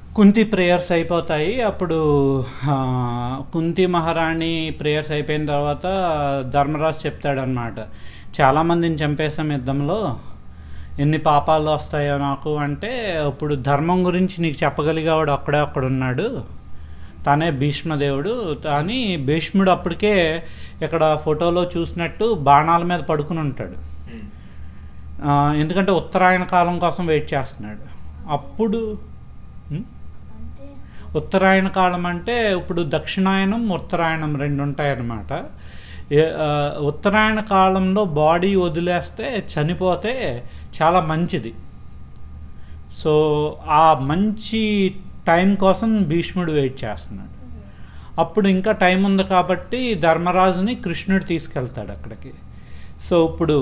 Kunti prayers అయిపోతాయి అప్పుడు ఆ, కుంతి మహారాణి ప్రేయర్స్ అయిపోయిన తర్వాత ధర్మరాజు చెప్తాడనమాట చాలామందిని చంపేశాం యుద్ధంలో ఎన్ని పాపాలు వస్తాయో నాకు అంటే ఇప్పుడు ధర్మం గురించి నీకు చెప్పగలిగేవాడు అక్కడే అక్కడ ఉన్నాడు తనే భీష్మదేవుడు కానీ భీష్ముడు అప్పటికే ఇక్కడ ఫోటోలో చూసినట్టు బాణాల మీద పడుకుని ఉంటాడు ఆ, ఎందుకంటే ఉత్తరాయణ కాలం కోసం వెయిట్ చేస్తున్నాడు అప్పుడు ఉం? అంటే ఉత్తరాయణ కాలం అంటే ఇప్పుడు దక్షిణాయనం ఉత్తరాయణం రెండు ఉంటాయన్నమాట ఏ- ఆ, ఉత్తరాయణ కాలంలో బాడీ వదిలేస్తే చనిపోతే చాలా మంచిది సో ఆ మంచి టైం కోసం భీష్ముడు వెయిట్ చేస్తున్నాడు అప్పుడు ఇంకా టైం ఉంది కాబట్టి ధర్మరాజుని కృష్ణుడు తీసుకెళ్తాడు అక్కడికి సో ఇప్పుడు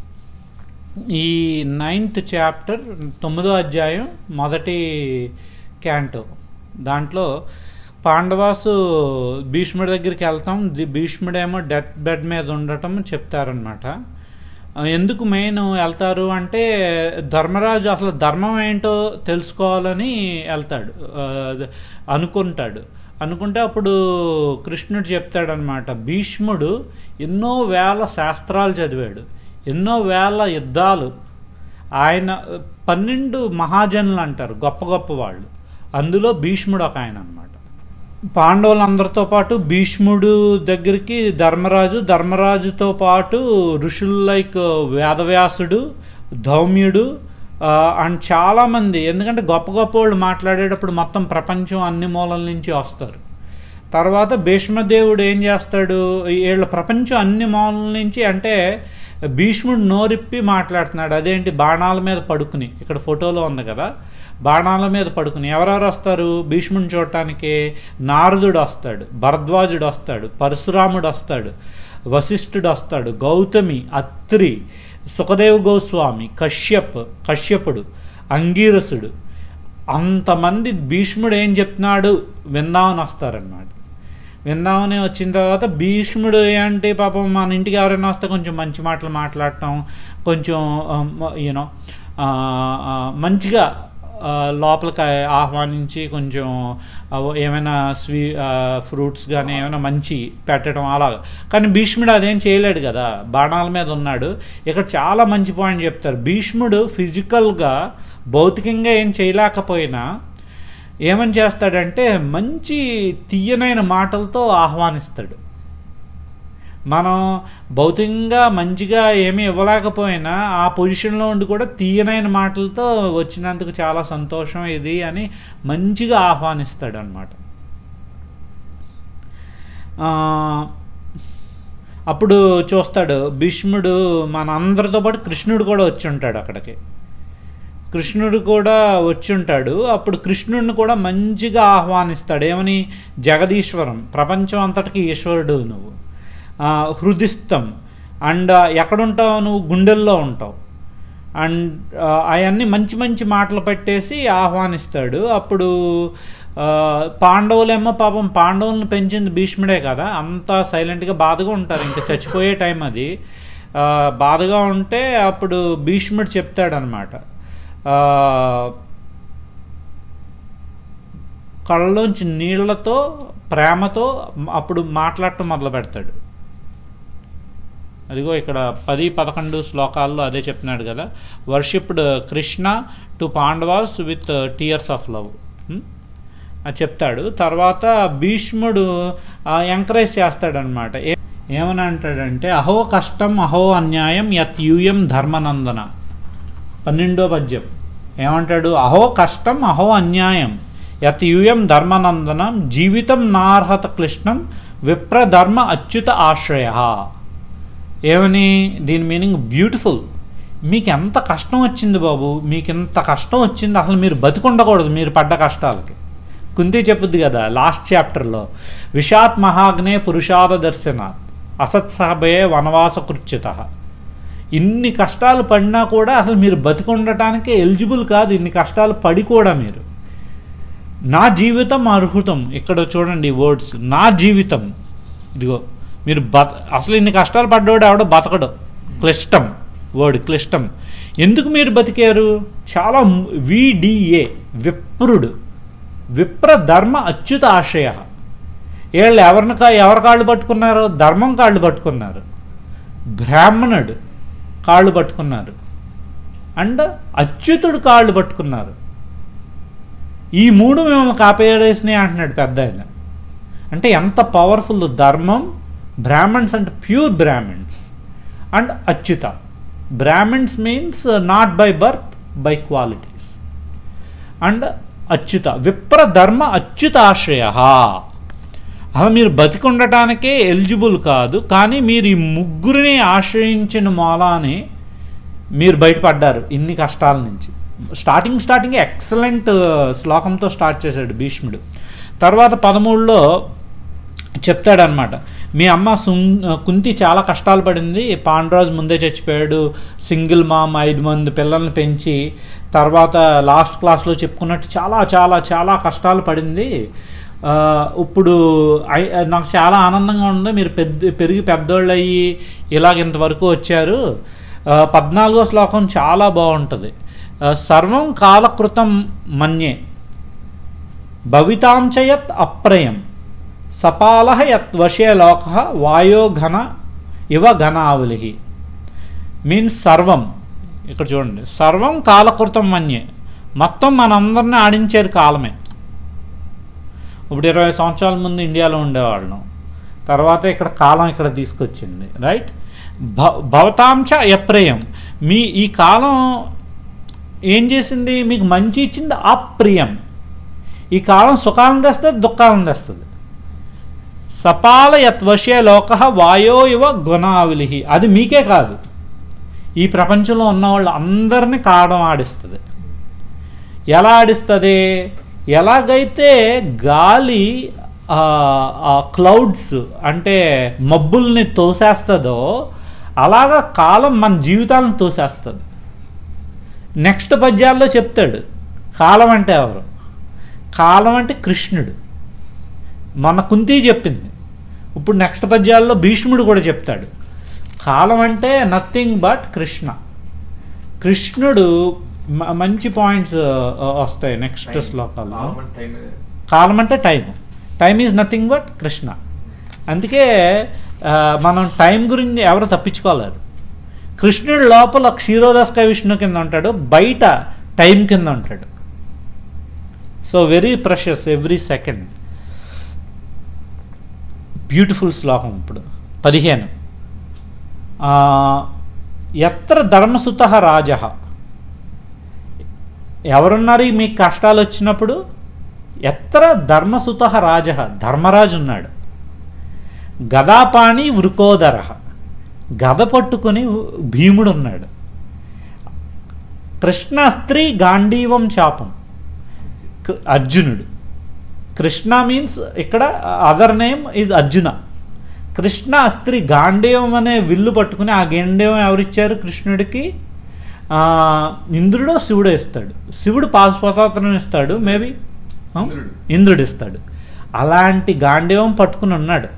ఈ నైన్త్ చాప్టర్ తొమ్మిదో అధ్యాయం మొదటి క్యాంటో దాంట్లో పాండవాసు భీష్ముడి దగ్గరికి వెళ్తాం ది- భీష్ముడేమో డెత్ బెడ్ మీద ఉండటం చెప్తారనమాట ఎందుకు మెయిన్ వెళ్తారు అంటే ధర్మరాజు అసలు ధర్మం ఏంటో తెలుసుకోవాలని వెళ్తాడు ఆ, అనుకుంటాడు అనుకుంటే అప్పుడు కృష్ణుడు చెప్తాడనమాట భీష్ముడు ఎన్నో వేల శాస్త్రాలు చదివాడు ఎన్నో వేల యుద్ధాలు ఆయన పన్నెండు మహాజనులు అంటారు గొప్ప గొప్ప వాళ్ళు అందులో భీష్ముడు ఒక ఆయన అనమాట పాండవులందరితో పాటు భీష్ముడు దగ్గరికి ధర్మరాజు ధర్మరాజుతో పాటు ఋషులు లైక్ వేదవ్యాసుడు ధౌమ్యుడు ఆ, అండ్ చాలామంది ఎందుకంటే గొప్ప గొప్ప వాళ్ళు మాట్లాడేటప్పుడు మొత్తం ప్రపంచం అన్ని మూలల నుంచి వస్తారు తర్వాత భీష్మదేవుడు ఏం చేస్తాడు వీళ్ళ ప్రపంచం అన్ని మూలల నుంచి అంటే భీష్ముడు నోరిప్పి మాట్లాడుతున్నాడు అదేంటి బాణాల మీద పడుకుని ఇక్కడ ఫోటోలో ఉంది కదా బాణాల మీద పడుకుని ఎవరెవరు వస్తారు భీష్ముడిని చూడటానికి నారదుడు వస్తాడు భరద్వాజుడు వస్తాడు పరశురాముడు వస్తాడు వశిష్ఠుడు వస్తాడు గౌతమి అత్రి సుఖదేవ్ గోస్వామి కశ్యప్ కశ్యపుడు అంగీరసుడు అంతమంది భీష్ముడు ఏం చెప్తున్నాడు విందామని వస్తారనమాట విందామని వచ్చిన తర్వాత భీష్ముడు ఏంటి పాపం మన ఇంటికి ఎవరైనా వస్తే కొంచెం మంచి మాటలు మాట్లాడటం కొంచెం యూనో మంచిగా ఆ, లోపలికి ఆహ్వానించి కొంచెం ఆ, ఏమైనా స్వీ ఫ్రూట్స్ కానీ ఏమైనా మంచి పెట్టడం అలాగా కానీ భీష్ముడు అదేం చేయలేడు కదా బాణాల మీద ఉన్నాడు ఇక్కడ చాలా మంచి పాయింట్ చెప్తారు భీష్ముడు ఫిజికల్గా భౌతికంగా ఏం చేయలేకపోయినా ఏమని చేస్తాడంటే మంచి తీయనైన మాటలతో ఆహ్వానిస్తాడు మనం భౌతికంగా మంచిగా ఏమీ ఇవ్వలేకపోయినా ఆ పొజిషన్లో ఉండి కూడా తీయనైన మాటలతో వచ్చినందుకు చాలా సంతోషం ఇది అని మంచిగా ఆహ్వానిస్తాడు అనమాట అప్పుడు చూస్తాడు భీష్ముడు మన అందరితో పాటు కృష్ణుడు కూడా వచ్చి ఉంటాడు అక్కడికి కృష్ణుడు కూడా వచ్చి ఉంటాడు అప్పుడు కృష్ణుడిని కూడా మంచిగా ఆహ్వానిస్తాడు ఏమని జగదీశ్వరం ప్రపంచం అంతటికి ఈశ్వరుడు నువ్వు ఆ, హృదిస్థం అండ్ ఎక్కడుంటావు నువ్వు గుండెల్లో ఉంటావు అండ్ అవన్నీ మంచి మంచి మాటలు పెట్టేసి ఆహ్వానిస్తాడు అప్పుడు ఆ, పాండవులేమో పాపం పాండవులను పెంచింది భీష్ముడే కదా అంతా సైలెంట్గా బాధగా ఉంటారు ఇంకా చచ్చిపోయే టైం అది ఆ, బాధగా ఉంటే అప్పుడు భీష్ముడు చెప్తాడనమాట ఆ, కళ్ళలోంచి నీళ్లతో ప్రేమతో అప్పుడు మాట్లాడటం మొదలు పెడతాడు అదిగో ఇక్కడ పది పదకొండు శ్లోకాల్లో అదే చెప్తున్నాడు కదా worshipped Krishna to Pandavas with tears of love అది చెప్తాడు తర్వాత భీష్ముడు ఎంకరేజ్ చేస్తాడనమాట ఏ- ఏమని అంటాడంటే అహో కష్టం అహో అన్యాయం యత్ యూయం ధర్మనందన పన్నెండో పద్యం ఏమంటాడు అహో కష్టం అహో అన్యాయం యత్ యూయం ధర్మనందనం జీవితం నార్హత క్లిష్టం విప్రధర్మ అచ్యుత ఆశ్రయ ఏమని దీని మీనింగ్ బ్యూటిఫుల్ మీకు ఎంత కష్టం వచ్చింది బాబు మీకు ఎంత కష్టం వచ్చింది అసలు మీరు బతికుండకూడదు మీరు పడ్డ కష్టాలకి కుంతి చెప్పుద్ది కదా లాస్ట్ చాప్టర్లో విషాత్ మహాగ్నే పురుషాద దర్శన అసత్సభయే వనవాస కృత్యుత ఇన్ని కష్టాలు పడినా కూడా అసలు మీరు బతికుండటానికి ఎలిజిబుల్ కాదు ఇన్ని కష్టాలు పడి కూడా మీరు నా జీవితం అర్హుతం ఇక్కడ చూడండి వర్డ్స్ నా జీవితం ఇదిగో మీరు బత అసలు ఇన్ని కష్టాలు పడ్డవాడు ఎవడో బతకడు క్లిష్టం వర్డ్ క్లిష్టం ఎందుకు మీరు బతికారు చాలా విడిఏ విప్రుడు విప్ర ధర్మ అచ్యుత ఆశయ వీళ్ళు ఎవరిని కా ఎవరి కాళ్ళు పట్టుకున్నారు ధర్మం కాళ్ళు పట్టుకున్నారు బ్రాహ్మణుడు కాళ్ళు పట్టుకున్నారు అండ్ అచ్యుతుడు కాళ్ళు పట్టుకున్నారు ఈ మూడు మిమ్మల్ని కాపాడేసినాయి అంటున్నాడు పెద్ద ఆయన అంటే ఎంత పవర్ఫుల్ ధర్మం బ్రాహ్మణ్స్ అంటే pure Brahmans and Achyuta Brahmans means not by birth by qualities and Achyuta విప్ర ధర్మ అచ్యుతాశ్రయ అలా మీరు బతికి ఉండటానికే ఎలిజిబుల్ కాదు కానీ మీరు ఈ ముగ్గురిని ఆశ్రయించిన మూలాన్ని మీరు బయటపడ్డారు ఇన్ని కష్టాల నుంచి స్టార్టింగ్ స్టార్టింగ్ ఎక్సలెంట్ శ్లోకంతో స్టార్ట్ చేశాడు భీష్ముడు తర్వాత పదమూడులో చెప్తాడనమాట మీ అమ్మ సుం కుంతి చాలా కష్టాలు పడింది పాండరాజు ముందే చచ్చిపోయాడు సింగిల్ మామ్ ఐదు మంది పిల్లల్ని పెంచి తర్వాత లాస్ట్ క్లాస్లో చెప్పుకున్నట్టు చాలా చాలా చాలా కష్టాలు పడింది ఆ, ఇప్పుడు ఐ- నాకు చాలా ఆనందంగా ఉంది మీరు పెద్ద పెరిగి పెద్దోళ్ళు అయ్యి ఇలాగ ఇంతవరకు వచ్చారు ఆ, పద్నాలుగో శ్లోకం చాలా బాగుంటుంది ఆ, సర్వం కాలకృతం మన్యే భవితాంచయత్ అప్రయం సపాల యత్ వశే లోక వాయో ఘన ఇవ ఘనావలి మీన్స్ సర్వం ఇక్కడ చూడండి సర్వం కాలకృతం మన్యే మొత్తం మనందరిని ఆడించేది కాలమే ఇప్పుడు ఇరవై సంవత్సరాల ముందు ఇండియాలో ఉండేవాళ్ళం తర్వాత ఇక్కడ కాలం ఇక్కడ తీసుకొచ్చింది రైట్ భ భవతాంశ అప్రయం మీ ఈ కాలం ఏం చేసింది మీకు మంచి ఇచ్చింది అప్రియం ఈ కాలం సుఖాలను తెస్తుంది దుఃఖాలను తెస్తుంది సపాల యత్వశే లోక వాయో ఇవ గుణావిలి అది మీకే కాదు ఈ ప్రపంచంలో ఉన్న వాళ్ళు అందరినీ కాడం ఆడిస్తుంది ఎలా ఆడిస్తుంది ఎలాగైతే గాలి క్లౌడ్స్ అంటే మబ్బుల్ని తోసేస్తుందో అలాగా కాలం మన జీవితాలను తోసేస్తుంది నెక్స్ట్ పద్యాల్లో చెప్తాడు కాలం అంటే ఎవరు కాలం అంటే కృష్ణుడు మన కుంతి చెప్పింది ఇప్పుడు నెక్స్ట్ పద్యాల్లో భీష్ముడు కూడా చెప్తాడు కాలం అంటే నథింగ్ బట్ కృష్ణ కృష్ణుడు మ- మంచి పాయింట్స్ వస్తాయి నెక్స్ట్ శ్లోకాల్లో కాలం అంటే time time is nothing but Krishna అందుకే ఆ, మనం టైం గురించి ఎవరు తప్పించుకోలేరు కృష్ణుడు లోపల క్షీరోదస్క విష్ణు కింద ఉంటాడు బయట టైం కింద ఉంటాడు so very precious every second beautiful శ్లోకం ఇప్పుడు పదిహేను ఆ, ఎత్ర ధర్మసుత రాజ ఎవరున్నారు ఈ మీకు కష్టాలు వచ్చినప్పుడు ఎత్ర ధర్మసుత రాజ ధర్మరాజు ఉన్నాడు గదాపాణి వృకోదర గద పట్టుకొని భీముడు ఉన్నాడు కృష్ణస్త్రీ గాంధీవం చాపం క- అర్జునుడు కృష్ణ మీన్స్ ఇక్కడ other name is Arjuna Krishna అస్త్రి గాంధీవం అనే విల్లు పట్టుకుని ఆ గాంధీవం ఎవరిచ్చారు కృష్ణుడికి ఆ, ఇంద్రుడో శివుడో ఇస్తాడు శివుడు పాశుపతాత్రం ఇస్తాడు మేబీ ఇంద్రుడు. ఇంద్రుడు ఇస్తాడు అలాంటి గాంధీవం పట్టుకుని ఉన్నాడు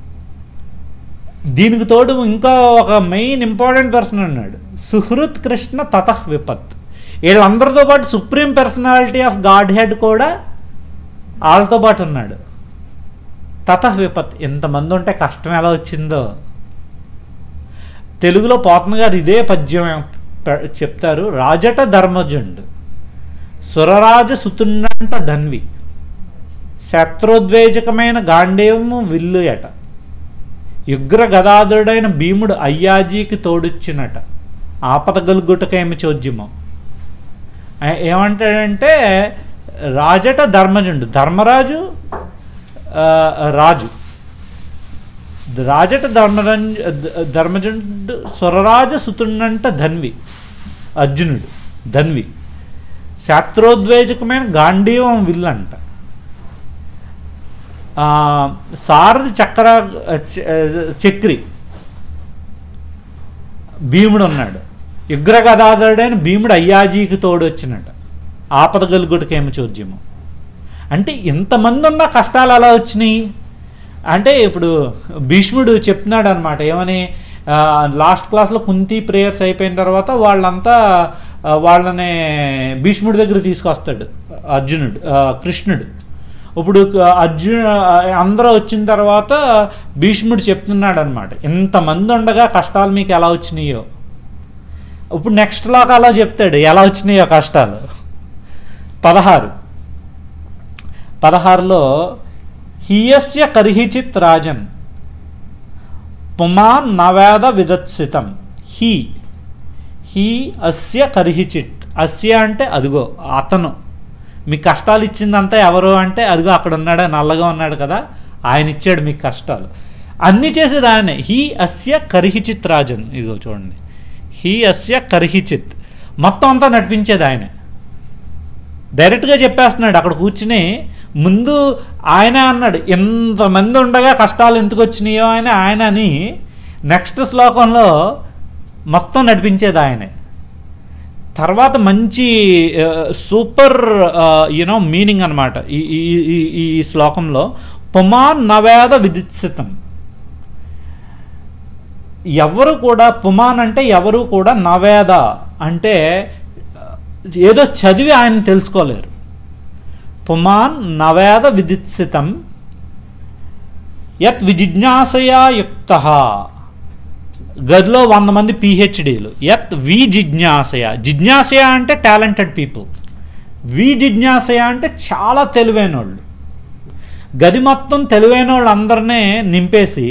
దీనికి తోడు ఇంకా ఒక మెయిన్ ఇంపార్టెంట్ పర్సన్ ఉన్నాడు సుహృత్ కృష్ణ తతః విపత్ వీళ్ళందరితో పాటు supreme personality of godhead కూడా వాళ్ళతో పాటు ఉన్నాడు తతః విపత్ ఇంతమంది ఉంటే కష్టం ఎలా వచ్చిందో తెలుగులో పోతన గారు ఇదే పద్యం పె- చెప్తారు రాజట ధర్మజుండు సురరాజ సుతుండంట ధన్వి శత్రోద్వేజకమైన గాంధేయము విల్లు ఎట యుగ్ర గదాధుడైన భీముడు అయ్యాజీకి తోడుచ్చినట ఆపద గలుగుటకేమి చోద్యమం ఆ- ఏమంటాడంటే రాజట ధర్మజుండు ధర్మరాజు ఆ, రాజు రాజట ధర్మరంజ ధర్మజుండు స్వరరాజ సుతుండంట ధన్వి అర్జునుడు ధన్వి శాస్త్రోద్వేజకమైన గాంధీవం విల్లంట ఆ, సారథి చక్ర చ- చక్రి భీముడు ఉన్నాడు యుగ్ర గదాధరుడైన భీముడు అయ్యాజీకి తోడు వచ్చినట్ట ఆపద గలుగుడికేమి చోద్యము అంటే ఇంతమంది ఉన్న కష్టాలు అలా వచ్చినాయి అంటే ఇప్పుడు భీష్ముడు చెప్తున్నాడు అనమాట ఏమని లాస్ట్ క్లాస్లో కుంతి ప్రేయర్స్ అయిపోయిన తర్వాత వాళ్ళంతా ఆ, వాళ్ళని భీష్ముడి దగ్గర తీసుకొస్తాడు అర్జునుడు ఆ, కృష్ణుడు ఇప్పుడు అర్జున అందరూ వచ్చిన తర్వాత భీష్ముడు చెప్తున్నాడు అనమాట ఇంతమంది ఉండగా కష్టాలు మీకు ఎలా వచ్చినాయో ఇప్పుడు నెక్స్ట్ లాగా అలా చెప్తాడు ఎలా వచ్చినాయో కష్టాలు పదహారు పదహారులో హియస్య కర్హిచిత్ రాజన్ పుమాన్ నవేద విదత్సితం హీ హీ అస్య కర్హిచిట్ అస్య అంటే అదిగో అతను మీకు కష్టాలు ఇచ్చిందంతా ఎవరు అంటే అదిగో అక్కడ ఉన్నాడు నల్లగా ఉన్నాడు కదా ఆయన ఇచ్చాడు మీకు కష్టాలు అన్నీ చేసేది ఆయనే హీ అస్య కర్హిచిత్ రాజన్ ఇదిగో చూడండి హీ అస్య కర్హిచిత్ మొత్తం అంతా నడిపించేది ఆయనే డైరెక్ట్గా చెప్పేస్తున్నాడు అక్కడ కూర్చుని ముందు ఆయనే అన్నాడు ఎంతమంది ఉండగా కష్టాలు ఎందుకు వచ్చినాయో ఆయన ఆయన అని నెక్స్ట్ శ్లోకంలో మొత్తం నడిపించేది ఆయనే తర్వాత మంచి సూపర్ యునో మీనింగ్ అనమాట ఈ ఈ ఈ- ఈ శ్లోకంలో పుమాన్ నవేద విదిత్సితం ఎవరు కూడా పుమాన్ అంటే ఎవరు కూడా నవేద అంటే ఏదో చదివి ఆయన తెలుసుకోలేరు పుమాన్ నవేద విదిత్సితం యత్ విజిజ్ఞాసయా యుక్త గదిలో వంద మంది పిహెచ్డీలు యత్ వి జిజ్ఞాసయ జిజ్ఞాసయ అంటే టాలెంటెడ్ పీపుల్ వి జిజ్ఞాసయ అంటే చాలా తెలివైన వాళ్ళు గది మొత్తం తెలివైన వాళ్ళందరినీ నింపేసి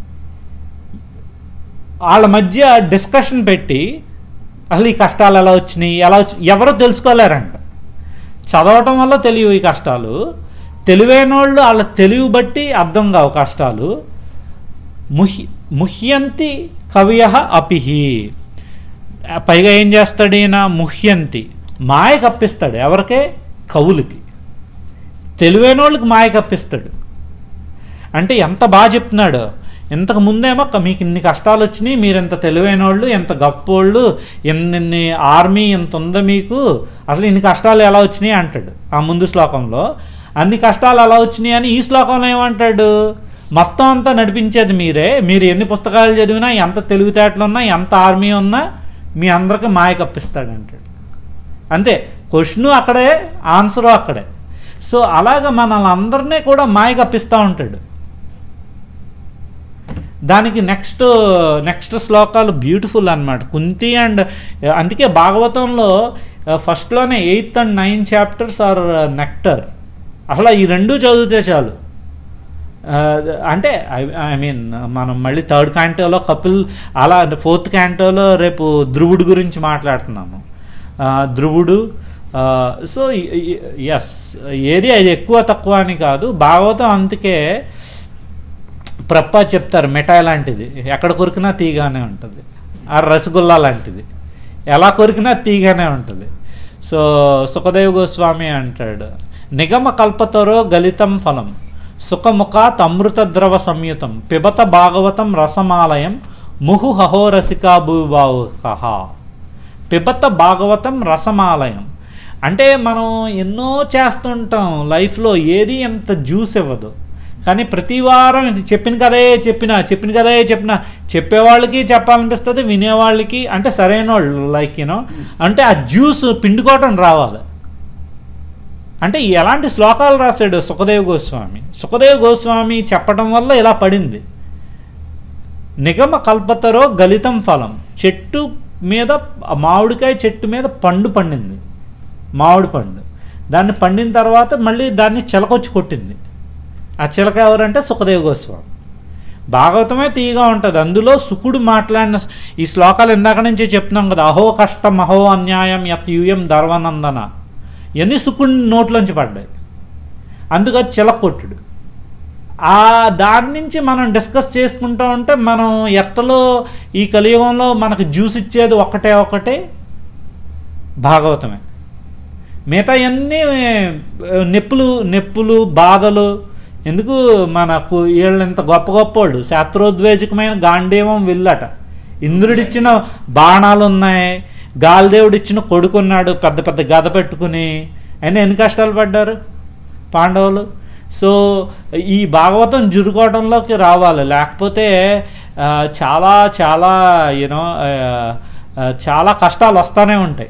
వాళ్ళ మధ్య డిస్కషన్ పెట్టి అసలు ఈ కష్టాలు ఎలా వచ్చినాయి ఎలా వచ్చి ఎవరో తెలుసుకోలేరంట చదవటం వల్ల తెలియవు ఈ కష్టాలు తెలివైన వాళ్ళు వాళ్ళ తెలివి బట్టి అర్థం కావు కష్టాలు ముహి ముహ్యంతి కవియ అపిహి పైగా ఏం చేస్తాడు ఈయన ముహ్యంతి మాయ కప్పిస్తాడు ఎవరికే కవులకి తెలివైన వాళ్ళకి మాయ కప్పిస్తాడు అంటే ఎంత బాగా చెప్తున్నాడు ఇంతకు ముందేమో క- మీకు ఇన్ని కష్టాలు వచ్చినాయి మీరు ఎంత తెలివైన వాళ్ళు ఎంత గొప్పోళ్ళు ఎన్ని ఆర్మీ ఎంత ఉందో మీకు అసలు ఇన్ని కష్టాలు ఎలా వచ్చినాయి అంటాడు ఆ ముందు శ్లోకంలో అన్ని కష్టాలు ఎలా వచ్చినాయి అని ఈ శ్లోకంలో ఏమంటాడు మొత్తం అంతా నడిపించేది మీరే మీరు ఎన్ని పుస్తకాలు చదివినా ఎంత తెలివితేటలు ఉన్నా ఎంత ఆర్మీ ఉన్నా మీ అందరికి మాయ కప్పిస్తాడు అంటాడు అంతే క్వశ్చను అక్కడే ఆన్సరు అక్కడే సో అలాగ మనల్ని అందరినీ కూడా మాయ కప్పిస్తూ ఉంటాడు దానికి నెక్స్ట్ నెక్స్ట్ శ్లోకాలు బ్యూటిఫుల్ అన్నమాట కుంతి అండ్ అందుకే భాగవతంలో ఫస్ట్లోనే eighth and nine chapters are nectar అసలు ఈ రెండు చదివితే చాలు ఆ, అంటే ఐ మీన్ మనం మళ్ళీ థర్డ్ క్యాంటోలో కపిల్ అలా ఫోర్త్ క్యాంటోలో రేపు ధ్రువుడు గురించి మాట్లాడుతున్నాము ఆ, ధ్రువుడు సో ఎస్ ఏది అది ఎక్కువ తక్కువ అని కాదు భాగవతం అందుకే ప్రప్ప చెప్తారు మిఠాయి లాంటిది ఎక్కడ కొరికినా తీగానే ఉంటుంది ఆ రసగుల్లా లాంటిది ఎలా కొరికినా తీగానే ఉంటుంది సో సుఖదేవ్ గోస్వామి అంటాడు నిగమ కల్పతరో గలితం ఫలం సుఖముఖాత్ అమృత ద్రవ సంయుతం పిబత భాగవతం రసమాలయం ముహు హహోరసికా భూభావుహ పిబత భాగవతం రసమాలయం అంటే మనం ఎన్నో చేస్తుంటాం లైఫ్లో ఏది ఎంత జ్యూస్ ఇవ్వదు కానీ ప్రతి వారం ఇది చెప్పిన కదే చెప్పిన చెప్పిన కదే చెప్పిన చెప్పేవాళ్ళకి చెప్పాలనిపిస్తుంది వినేవాళ్ళకి అంటే సరైన వాళ్ళు లైక్ యూనో అంటే ఆ జ్యూస్ పిండుకోవటం రావాలి అంటే ఎలాంటి శ్లోకాలు రాశాడు సుఖదేవ్ గోస్వామి సుఖదేవ్ గోస్వామి చెప్పడం వల్ల ఇలా పడింది నిగమ కల్పతరో గలితం ఫలం చెట్టు మీద ఆ మామిడికాయ చెట్టు మీద పండు పండింది మామిడి పండు దాన్ని పండిన తర్వాత మళ్ళీ దాన్ని చిలకొచ్చి కొట్టింది ఆ చిలక ఎవరంటే సుఖదేవ్ గోస్వామి భాగవతమే తీయగా ఉంటుంది అందులో సుకుడు మాట్లాడిన ఈ శ్లోకాలు ఇందాక నుంచి చెప్తున్నాం కదా అహో కష్టం అహో అన్యాయం యత్ యూయం ధర్వనందన ఇవన్నీ సుకుడి నోట్లోంచి పడ్డాయి అందుకు అది చిలకొట్టుడు ఆ దాని నుంచి మనం డిస్కస్ చేసుకుంటూ ఉంటే మనం ఎత్తలో ఈ కలియుగంలో మనకు జ్యూస్ ఇచ్చేది ఒకటే ఒకటే భాగవతమే మిగతా అన్నీ నొప్పులు నొప్పులు బాధలు ఎందుకు మనకు వీళ్ళు ఇంత గొప్ప గొప్ప వాళ్ళు శాస్త్రోద్వేజకమైన గాంధీవం విల్లట ఇంద్రుడిచ్చిన బాణాలు ఉన్నాయి గాలిదేవుడు ఇచ్చిన కొడుకున్నాడు పెద్ద పెద్ద గద పెట్టుకుని అయినా ఎన్ని కష్టాలు పడ్డారు పాండవులు సో ఈ భాగవతం జురుకోవడంలోకి రావాలి లేకపోతే ఆ, చాలా చాలా యూనో చాలా కష్టాలు వస్తూనే ఉంటాయి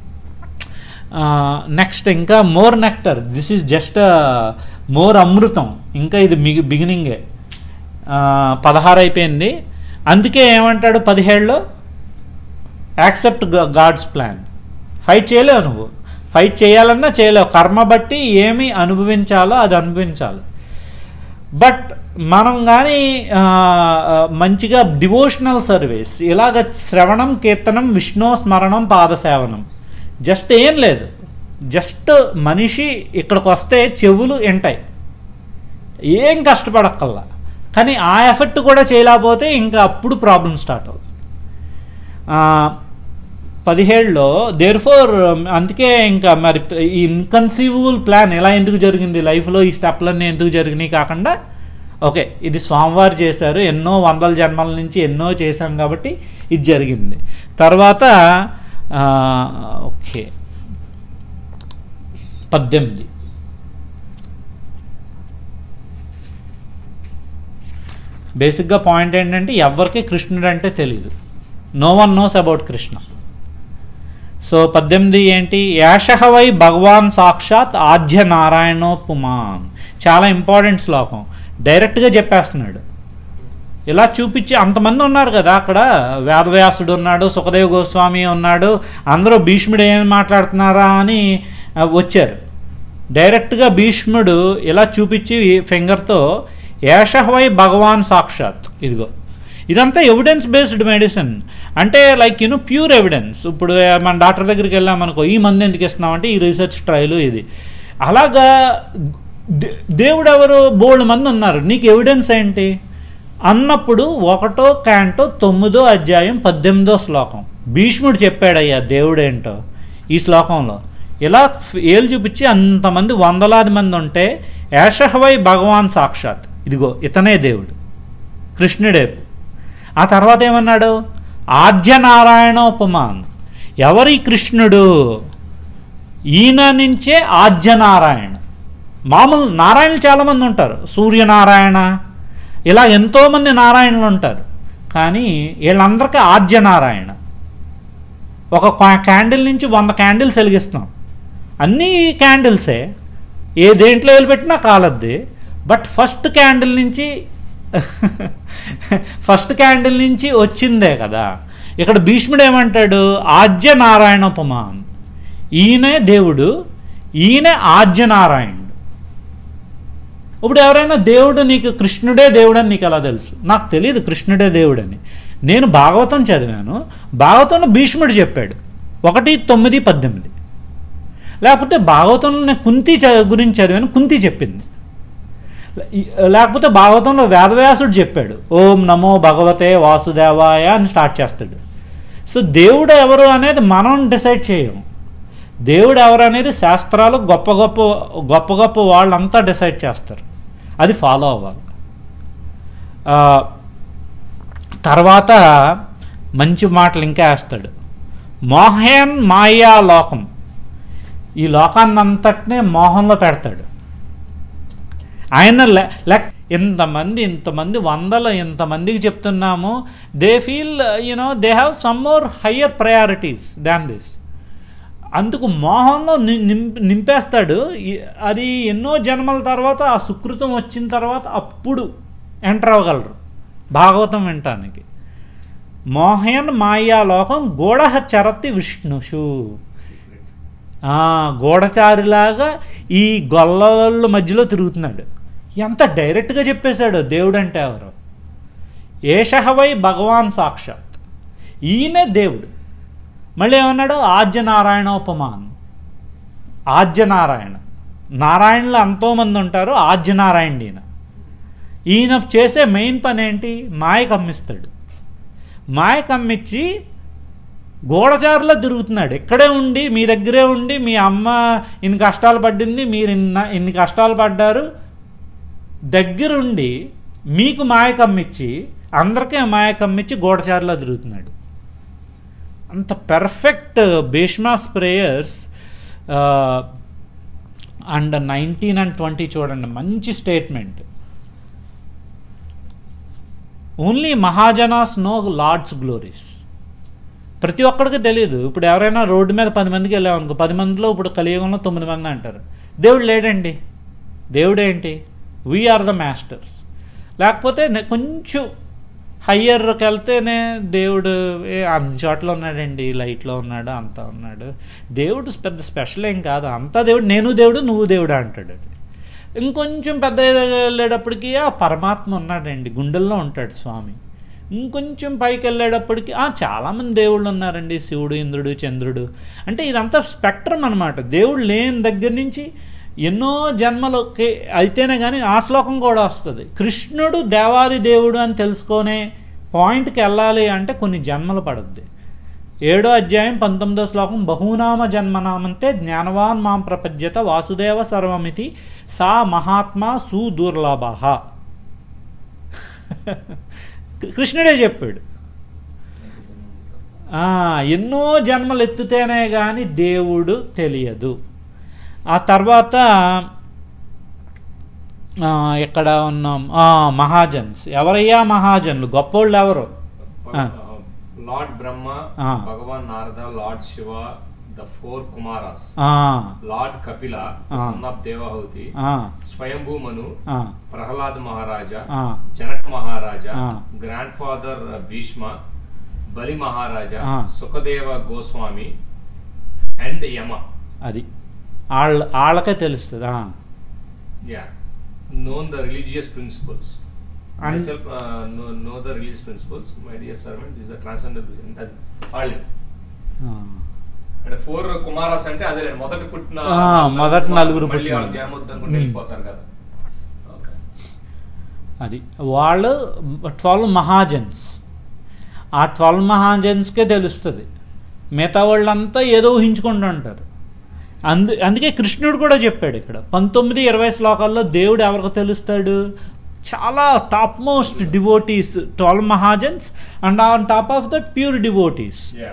నెక్స్ట్ ఇంకా more nectar this is just more అమృతం ఇంకా ఇది మిగి బిగినింగే పదహారు అయిపోయింది అందుకే ఏమంటాడు పదిహేడులో యాక్సెప్ట్ గాడ్స్ ప్లాన్ ఫైట్ చేయలేవు నువ్వు ఫైట్ చేయాలన్నా చేయలేవు కర్మ బట్టి ఏమి అనుభవించాలో అది అనుభవించాలి బట్ మనం కానీ మంచిగా డివోషనల్ సర్వీస్ ఇలాగ శ్రవణం కీర్తనం విష్ణు స్మరణం పాదసేవనం జస్ట్ ఏం లేదు జస్ట్ మనిషి ఇక్కడికి వస్తే చెవులు వింటాయి ఏం కష్టపడక్కల్లా కానీ ఆ ఎఫెక్ట్ కూడా చేయలేకపోతే ఇంకా అప్పుడు ప్రాబ్లం స్టార్ట్ అవుతుంది ఆ, పదిహేడులో దేర్ ఫోర్ అందుకే ఇంకా మరి ఈ ఇన్కన్సీవబుల్ ప్లాన్ ఎలా ఎందుకు జరిగింది లైఫ్లో ఈ స్టెప్లన్నీ ఎందుకు జరిగినాయి కాకుండా ఓకే ఇది స్వామివారు చేశారు ఎన్నో వందల జన్మల నుంచి ఎన్నో చేశాం కాబట్టి ఇది జరిగింది తర్వాత ఆ, ఓకే పద్దెనిమిది బేసిక్గా పాయింట్ ఏంటంటే ఎవరికి కృష్ణుడు అంటే తెలియదు no one knows about Krishna so పద్దెనిమిది ఏంటి యాషహవై భగవాన్ సాక్షాత్ ఆద్య నారాయణోపుమాన్ చాలా ఇంపార్టెంట్ శ్లోకం డైరెక్ట్గా చెప్పేస్తున్నాడు ఇలా చూపించి అంతమంది ఉన్నారు కదా అక్కడ వేదవ్యాసుడు ఉన్నాడు సుఖదేవ్ గోస్వామి ఉన్నాడు అందరూ భీష్ముడు ఏం మాట్లాడుతున్నారా అని ఆ, వచ్చారు డైరెక్ట్గా భీష్ముడు ఇలా చూపించి ఫింగర్తో ఏషహవై భగవాన్ సాక్షాత్ ఇదిగో ఇదంతా ఎవిడెన్స్ బేస్డ్ మెడిసిన్ అంటే లైక్ యూనో ప్యూర్ ఎవిడెన్స్ ఇప్పుడు మన డాక్టర్ దగ్గరికి వెళ్ళామనుకో ఈ మంది ఎందుకు ఇస్తున్నామంటే ఈ రీసెర్చ్ ట్రయల్ ఇది అలాగా దే- దేవుడు ఎవరు బోల్డ్ మంది ఉన్నారు నీకు ఎవిడెన్స్ ఏంటి అన్నప్పుడు ఒకటో క్యాంటో తొమ్మిదో అధ్యాయం పద్దెనిమిదో శ్లోకం భీష్ముడు చెప్పాడయ్యా దేవుడేంటో ఈ శ్లోకంలో ఇలా ఫ్- ఏలు చూపించి అంతమంది వందలాది మంది ఉంటే ఏషహవై భగవాన్ సాక్షాత్ ఇదిగో ఇతనే దేవుడు కృష్ణుడే ఆ తర్వాత ఏమన్నాడు ఆద్య నారాయణోపమాన్ ఎవరి కృష్ణుడు ఈయన నుంచే ఆద్య నారాయణ మామూలు నారాయణలు చాలామంది ఉంటారు సూర్యనారాయణ ఇలా ఎంతోమంది నారాయణులు ఉంటారు కానీ వీళ్ళందరికీ ఆద్య నారాయణ ఒక క్యా- క్యాండిల్ నుంచి వంద క్యాండిల్స్ వెలిగిస్తాం అన్నీ క్యాండిల్సే ఏ దేంట్లో వెళ్ళిపెట్టినా కాలద్ది బట్ ఫస్ట్ క్యాండిల్ నుంచి ఫస్ట్ క్యాండిల్ నుంచి వచ్చిందే కదా ఇక్కడ భీష్ముడు ఏమంటాడు ఆద్య నారాయణోపమాన్ ఈయనే దేవుడు ఈయనే ఆద్య నారాయణుడు ఇప్పుడు ఎవరైనా దేవుడు నీకు కృష్ణుడే దేవుడని నీకు ఎలా తెలుసు నాకు తెలియదు కృష్ణుడే దేవుడని నేను భాగవతం చదివాను భాగవతంలో భీష్ముడు చెప్పాడు ఒకటి తొమ్మిది పద్దెనిమిది లేకపోతే భాగవతంలో నేను కుంతి చ- గురించి చదివాను కుంతి చెప్పింది లేకపోతే భాగవతంలో వేదవ్యాసుడు చెప్పాడు ఓం నమో భగవతే వాసుదేవాయ అని స్టార్ట్ చేస్తాడు సో దేవుడు ఎవరు అనేది మనం డిసైడ్ చేయము దేవుడు ఎవరు అనేది శాస్త్రాలు గొప్ప గొప్ప గొప్ప గొప్ప వాళ్ళంతా డిసైడ్ చేస్తారు అది ఫాలో అవ్వాలి ఆ, తర్వాత మంచి మాటలు ఇంకా వేస్తాడు మోహన్ మాయా లోకం ఈ లోకాన్ని అంతటినే మోహంలో పెడతాడు ఆయన లె- లెక్ ఇంతమంది ఇంతమంది వందల ఇంతమందికి చెప్తున్నాము they feel you know they have some more higher priorities than this అందుకు మోహంలో ని- నింప్ నింపేస్తాడు ఈ- అది ఎన్నో జన్మల తర్వాత ఆ సుకృతం వచ్చిన తర్వాత అప్పుడు ఎంటర్ అవ్వగలరు భాగవతం వినటానికి మోహన్ మాయా లోకం గూఢ చరతి విష్ణుషు ఆ, గూఢచారిలాగా ఈ గొల్లల మధ్యలో తిరుగుతున్నాడు ఎంత డైరెక్ట్గా చెప్పేశాడు దేవుడు అంటే ఎవరు ఏషహవై భగవాన్ సాక్షాత్ ఈయనే దేవుడు మళ్ళీ ఏమన్నాడు ఆద్య నారాయణోపమాన్ ఆద్య నారాయణ నారాయణులు ఎంతోమంది ఉంటారు ఆద్య నారాయణుడు ఈయన ఈయన చేసే మెయిన్ పని ఏంటి మాయ కమ్మిస్తాడు మాయ కమ్మిచ్చి గూఢచారులో తిరుగుతున్నాడు ఇక్కడే ఉండి మీ దగ్గరే ఉండి మీ అమ్మ ఇన్ని కష్టాలు పడింది మీరు ఇన్న ఇన్ని కష్టాలు పడ్డారు దగ్గరుండి మీకు మాయ కమ్మిచ్చి అందరికీ మాయ కమ్మిచ్చి గూఢచారులో తిరుగుతున్నాడు అంత perfect Bhishma's prayers and nineteen and twenty చూడండి మంచి statement only mahajanas know Lord's glories ప్రతి ఒక్కడికి తెలియదు ఇప్పుడు ఎవరైనా రోడ్డు మీద పది మందికి వెళ్ళామనుకో పది మందిలో ఇప్పుడు కలియుగంలో తొమ్మిది మంది అంటారు దేవుడు లేడండి దేవుడు ఏంటి వీఆర్ ద మాస్టర్స్ లేకపోతే నే- కొంచెం హయ్యర్కి వెళ్తేనే దేవుడు ఏ అన్ని చోట్ల ఉన్నాడండి లైట్లో ఉన్నాడు అంతా ఉన్నాడు దేవుడు పెద్ద స్పెషల్ ఏం కాదు అంతా దేవుడు నేను దేవుడు నువ్వు దేవుడు అంటాడు ఇంకొంచెం పెద్ద వెళ్ళేటప్పటికి ఆ పరమాత్మ ఉన్నాడండి గుండెల్లో ఉంటాడు స్వామి ఇంకొంచెం పైకి వెళ్ళేటప్పటికి ఆ, చాలామంది దేవుళ్ళు ఉన్నారండి శివుడు ఇంద్రుడు చంద్రుడు అంటే ఇదంతా స్పెక్ట్రమ్ అనమాట దేవుడు లేని దగ్గర నుంచి ఎన్నో జన్మలకి అయితేనే కానీ ఆ శ్లోకం కూడా వస్తుంది కృష్ణుడు దేవాది దేవుడు అని తెలుసుకునే పాయింట్కి వెళ్ళాలి అంటే కొన్ని జన్మలు పడుద్ది ఏడో అధ్యాయం పంతొమ్మిదో శ్లోకం బహునామ జన్మనామంతే జ్ఞానవాన్ మాం ప్రపద్యత వాసుదేవ సర్వమితి సా మహాత్మా సుదుర్లభ కృష్ణుడే చెప్పాడు ఆ, ఎన్నో జన్మలు ఎత్తితేనే కానీ దేవుడు తెలియదు ఆ తర్వాత ఆ, ఎక్కడ ఉన్నాం ఆ, మహాజన్స్ ఎవరయ్యా మహాజనులు గొప్పోళ్ళు ఎవరు ఆ. Lord Brahma ah. భగవాన్ Narada Lord Shiva the four Kumaras ah, Lord Kapila ఆ. సన్ ఆఫ్ దేవహూతి ఆ, స్వయంభూ మను ఆ, ప్రహ్లాద్ మహారాజా ఆ. జనక్ మహారాజా ఆ. గ్రాండ్ ఫాదర్ భీష్మ బలి మహారాజా ఆ. సుఖదేవ గోస్వామి అండ్ యమ అది వాళ్ళ వాళ్ళకే తెలుస్తుంది ah. Yeah known the religious principles And- myself uh, know, know the religious principles my dear servant is a transcendental అది వాళ్ళే ఆ. అంటే ఫోర్ కుమారాస్ అంటే అదే మొదటి పుట్టిన ఆ, మొదటి నలుగురు మళ్ళీ పుట్టిన వాళ్ళు జన్మొద్దు అనుకుంటే Hmm. వెళ్ళిపోతారు కదా ఓకే అది వాళ్ళు ట్వెల్వ్ మహాజన్స్ ఆ ట్వెల్వ్ మహాజన్స్కే తెలుస్తుంది మిగతా వాళ్ళంతా ఏదో ఊహించుకుంటూ ఉంటారు అందు అందుకే కృష్ణుడు కూడా చెప్పాడు ఇక్కడ పంతొమ్మిది ఇరవై శ్లోకాల్లో దేవుడు ఎవరికి తెలుస్తాడు చాలా top most devotees twelve mahajans and on top of that pure devotees yeah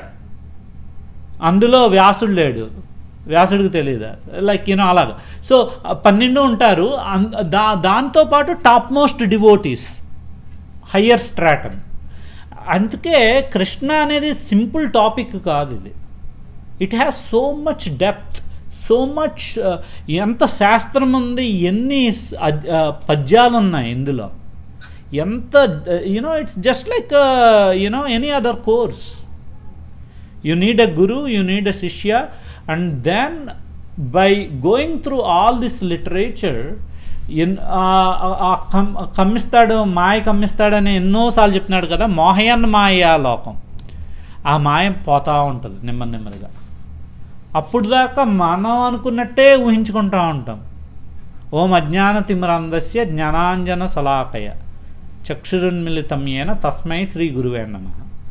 అందులో వ్యాసుడు లేడు వ్యాసుడికి తెలియదా లైక్ యూనో అలాగా సో పన్నెండు ఉంటారు అన్- దా దాంతోపాటు top most devotees higher stratum అందుకే కృష్ణ అనేది సింపుల్ టాపిక్ కాదు ఇది it has so much depth so much ఎంత శాస్త్రం ఉంది ఎన్ని స- అద్- ఆ, పద్యాలు ఉన్నాయి ఇందులో ఎంత you know it's just like you know any other course you need a guru you need a shishya and then by going through all this literature ఎన్ ఆ- ఆ- ఆ కమ్ కమ్మిస్తాడు మాయ కమ్మిస్తాడని ఎన్నోసార్లు చెప్తున్నాడు కదా మోహయన్ మాయ లోకం ఆ మాయ పోతా ఉంటుంది నెమ్మది నెమ్మదిగా అప్పుడు దాకా మనం అనుకున్నట్టే ఊహించుకుంటూ ఉంటాం ఓం అజ్ఞాన తిమిరందస్య జ్ఞానాంజన సలాకయ చక్షురున్మిళితం ఏన తస్మై శ్రీ గురువే నమ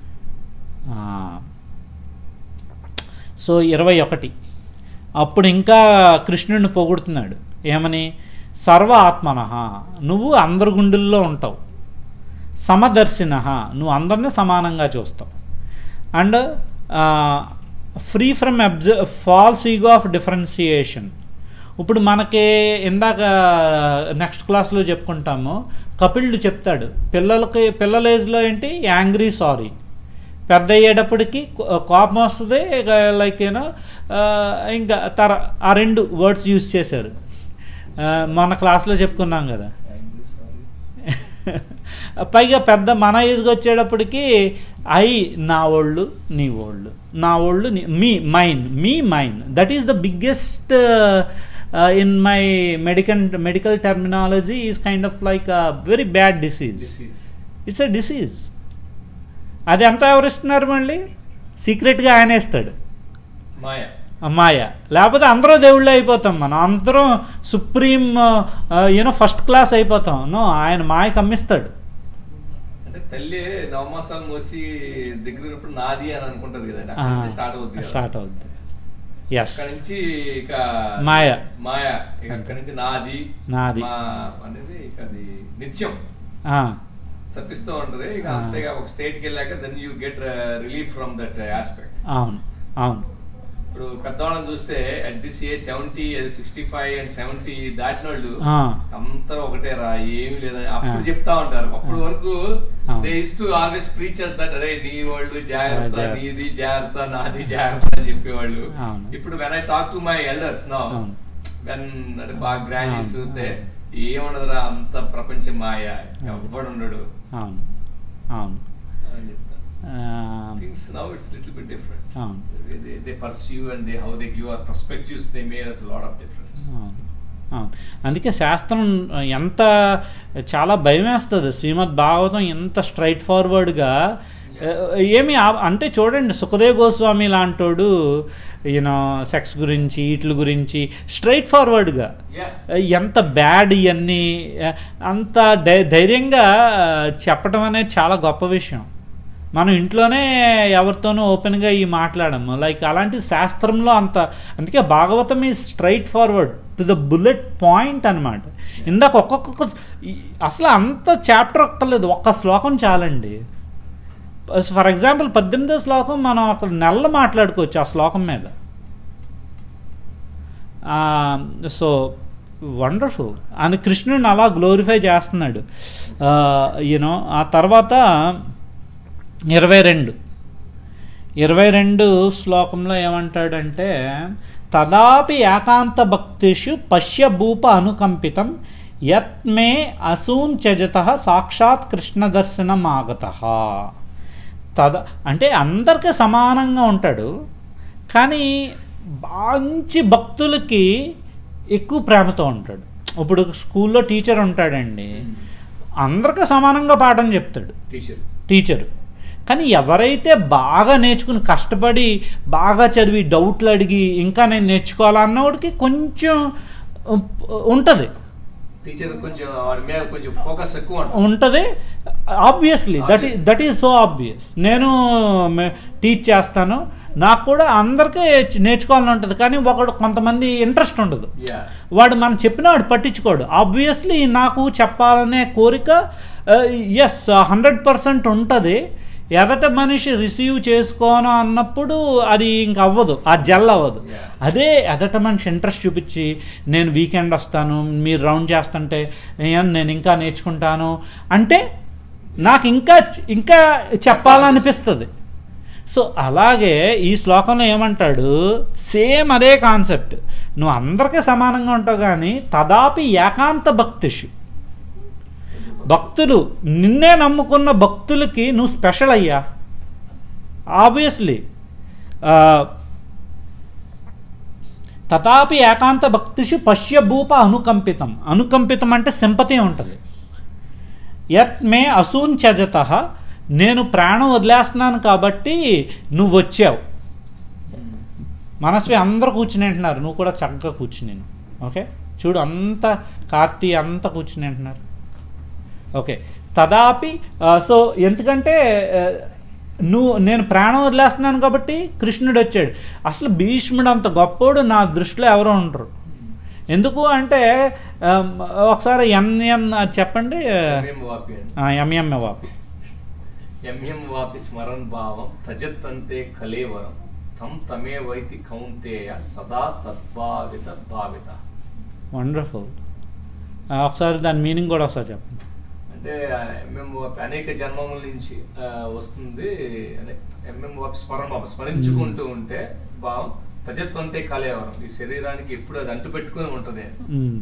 సో ఇరవై ఒకటి అప్పుడు ఇంకా కృష్ణుడిని పొగుడుతున్నాడు ఏమని సర్వ ఆత్మన నువ్వు అందరి గుండెల్లో ఉంటావు సమదర్శిన నువ్వు అందరిని సమానంగా చూస్తావు అండ్ ఫ్రీ ఫ్రమ్ అబ్జ ఫాల్స్ ఈగో ఆఫ్ డిఫరెన్సియేషన్ ఇప్పుడు మనకి ఇందాక నెక్స్ట్ క్లాస్లో చెప్పుకుంటాము కపిలుడు చెప్తాడు పిల్లలకి పిల్లల ఏజ్లో ఏంటి యాంగ్రీ సారీ పెద్ద అయ్యేటప్పటికి కో- కోపం వస్తుంది లైక్ యూనో ఇంకా తర ఆ రెండు వర్డ్స్ యూజ్ చేశారు ఆ, మన క్లాస్లో చెప్పుకున్నాం కదా పైగా పెద్ద మన ఏజ్కి వచ్చేటప్పటికి ఐ నా ఓళ్ళు నీ ఓళ్ళు నా ఓళ్ళు నీ me mine me mine that is the biggest in my medical medical terminology is kind of like very bad disease disease it's a disease అది ఎంత ఎవరిస్తున్నారు మళ్ళీ సీక్రెట్గా ఆయన ఇస్తాడు మాయ మాయ లేకపోతే అందరూ దేవుళ్ళే అయిపోతాం మనం అందరం సుప్రీం యూనో ఫస్ట్ క్లాస్ అయిపోతాం నో ఆయన మాయ కమ్మిస్తాడు అంటే తల్లి నవమాసాలు మోసి దగ్గర ఉన్నప్పుడు నాది అని అనుకుంటది కదండి అక్కడ నుంచి స్టార్ట్ అవుతుంది కదా. స్టార్ట్ అవుద్ది ఎస్ అక్కడ నుంచి ఇక మాయ. మాయ ఇక అక్కడ నుంచి నాది నాది. మా అనేది ఇక అది నిత్యం తప్పిస్తూ ఉంటది ఇక ఆ. అంతే ఇక ఒక స్టేట్ కి వెళ్ళాక then you get relief from that aspect అవును అవును ఇప్పుడు పెద్దవాళ్ళని చూస్తే at this a seventy sixty five and seventy దాటిన వాళ్ళు ఆ, అంతా ఒకటే రా ఏమి లేదా అప్పుడు ఆ. చెప్తా ఉంటారు అప్పుడు వరకు అవును. They is to always preachers that are నీ వాళ్ళు జాగ్రత్త జాగ్రత్త. నీది జాగ్రత్త నాది జాగ్రత్త అని చెప్పేవాళ్ళు అవును. ఇప్పుడు when I talk to my elders no అవును. వెన్ అంటే బాగా గ్రాండీస్ అవును. చూస్తే ఏముండదురా అంత ప్రపంచం మాయ అవును. ఎవ్వడు ఉండడు అవును అవును అని చెప్తాను ఆ, things now it's little bit different అవును they, they pursue and they how they give our perspectives they made us a lot of difference అవును. అవును. అందుకే శాస్త్రం ఎంత చాలా భయం వేస్తుంది శ్రీమద్ భాగవతం ఎంత స్ట్రైట్ ఫార్వర్డ్గా ఏమి ఆ- అంటే చూడండి సుఖదేవ్ గోస్వామి లాంటోడు యూనో సెక్స్ గురించి వీటి గురించి స్ట్రైట్ ఫార్వర్డ్గా yeah ఎంత బ్యాడ్ ఇవన్నీ అంత ధై ధైర్యంగా చెప్పడం అనేది చాలా గొప్ప విషయం మనం ఇంట్లోనే ఎవరితోనూ ఓపెన్గా ఈ మాట్లాడము లైక్ అలాంటి శాస్త్రంలో అంత అందుకే భాగవతం ఈ straight forward to the bullet point అనమాట ఇందాక ఒక్కొక్క ఈ- అసలు అంత చాప్టర్ ఒక్కర్లేదు ఒక్క శ్లోకం చాలండి ఫర్ ఎగ్జాంపుల్ పద్దెనిమిదో శ్లోకం మనం అక్కడ నెలలు మాట్లాడుకోవచ్చు ఆ శ్లోకం మీద సో వండర్ఫుల్ అని కృష్ణుని అలా గ్లోరిఫై చేస్తున్నాడు యూనో ఆ తర్వాత ఇరవై రెండు ఇరవై రెండు శ్లోకంలో ఏమంటాడంటే తదాపి ఏకాంత భక్తిషు పశ్యభూప అనుకంపితం యత్ మే అసూన్ త్యజత సాక్షాత్ కృష్ణ దర్శనం ఆగత తద అంటే అందరికీ సమానంగా ఉంటాడు కానీ మంచి భక్తులకి ఎక్కువ ప్రేమతో ఉంటాడు ఇప్పుడు స్కూల్లో టీచర్ ఉంటాడండి అందరికీ సమానంగా పాఠం చెప్తాడు టీచర్ టీచరు కానీ ఎవరైతే బాగా నేర్చుకుని కష్టపడి బాగా చదివి డౌట్లు అడిగి ఇంకా నేను నేర్చుకోవాలన్నవాడికి కొంచెం ఉంటుంది టీచర్ కొంచెం వాడి మీద కొంచెం ఫోకస్ ఎక్కువ ఉంటుంది ఉంటుంది ఆబ్వియస్లీ దట్ ఈ దట్ ఈజ్ సో ఆబ్వియస్ నేను టీచ్ చేస్తాను నాకు కూడా అందరికీ నేర్చుకోవాలని ఉంటుంది కానీ ఒకడు కొంతమంది ఇంట్రెస్ట్ ఉండదు యా వాడు మనం చెప్పినా వాడు పట్టించుకోడు ఆబ్వియస్లీ నాకు చెప్పాలనే కోరిక ఎస్ హండ్రెడ్ పర్సెంట్ ఉంటుంది ఎదట మనిషి రిసీవ్ చేసుకోను అన్నప్పుడు అది ఇంక అవ్వదు ఆ జల్ అవ్వదు Yeah. అదే ఎదట మనిషి ఇంట్రెస్ట్ చూపించి నేను వీకెండ్ వస్తాను మీరు రౌండ్ చేస్తుంటే "ఏం, నేను ఇంకా నేర్చుకుంటాను అంటే నాకు ఇంకా ఇంకా చెప్పాలనిపిస్తుంది సో అలాగే ఈ శ్లోకంలో ఏమంటాడు సేమ్ అదే కాన్సెప్ట్ నువ్వు అందరికీ సమానంగా ఉంటావు కానీ తదాపి ఏకాంత భక్తిషు భక్తులు నిన్నే నమ్ముకున్న భక్తులకి నువ్వు స్పెషల్ అయ్యా ఆబ్వియస్లీ తథాపి ఏకాంత భక్తిషు పశ్యభూప అనుకంపితం అనుకంపితం అంటే సింపతి ఉంటుంది యత్ మే అసూన్ చజత నేను ప్రాణం వదిలేస్తున్నాను కాబట్టి నువ్వు వచ్చావు మనస్వి అందరూ కూర్చుని అంటున్నారు నువ్వు కూడా చక్కగా కూర్చుని నేను ఓకే చూడు అంత కార్తీ అంతా కూర్చుని అంటున్నారు ఓకే తదాపి ఆ, సో ఎందుకంటే ఆ, నువ్వు నేను ప్రాణం వదిలేస్తున్నాను కాబట్టి కృష్ణుడు వచ్చాడు అసలు భీష్ముడు అంత గొప్పోడు నా దృష్టిలో ఎవరో ఉండరు ఎందుకు అంటే ఆ, ఒకసారి ఎన్ఎన్ చెప్పండి ఎంఎం వాపి అండి ఎంఎం వాపి ఎంఎం వాపి స్మరన్ భావం తజత్తంతే కలేవరం తం తమే వైతి కౌంతేయ సదా తద్భావిత భావిత వండర్ఫుల్ ఒకసారి దాని మీనింగ్ కూడా ఒకసారి చెప్పండి అంటే ఎంఎం వాపి అనేక జన్మముల నుంచి ఆ, వస్తుంది అదే ఎంఎం వాపి స్మరణ వాపి స్మరించుకుంటూ ఉంటే భావం తజత్వంతే కలేవరం ఈ శరీరానికి ఎప్పుడు అది అంటు పెట్టుకుని ఉంటుంది మ్మ్.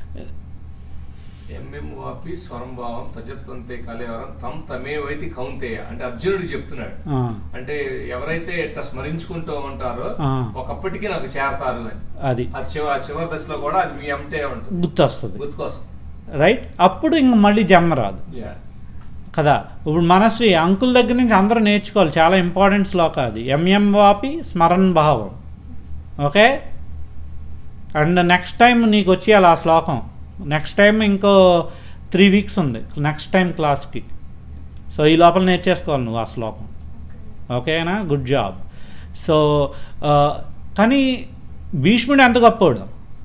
ఎంఎం వాపి స్వరం భావం తజత్వంతే కలేవరం తం తమే వైతి కౌంతేయ అంటే అర్జునుడు చెప్తున్నాడు ఆ, అంటే ఎవరైతే ఇట్లా స్మరించుకుంటూ ఉంటారో ఆ. ఒకప్పటికి నాకు చేరతారు అని అది ఆ చివ ఆ చివరి దశలో కూడా అది మీ అమ్మటే ఉంటుంది గుర్తొస్తుంది గుర్తుకోసం రైట్ అప్పుడు ఇంక మళ్ళీ జన్మ రాదు యా కదా ఇప్పుడు మనస్వి అంకుల్ దగ్గర నుంచి అందరూ నేర్చుకోవాలి చాలా ఇంపార్టెంట్ శ్లోక అది ఎంఎం వాపి స్మరణ్ భావం ఓకే అండ్ నెక్స్ట్ టైం నీకు వచ్చేయాలి ఆ శ్లోకం నెక్స్ట్ టైం ఇంకో త్రీ వీక్స్ ఉంది నెక్స్ట్ టైం క్లాస్కి సో ఈ లోపల నేర్చేసుకోవాలి నువ్వు ఆ శ్లోకం ఓకేనా గుడ్ జాబ్ సో ఆ, కానీ భీష్ముడు ఎంత గొప్పోడు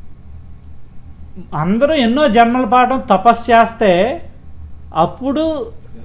అందరూ ఎన్నో జన్మల పాఠం తపస్సు చేస్తే అప్పుడు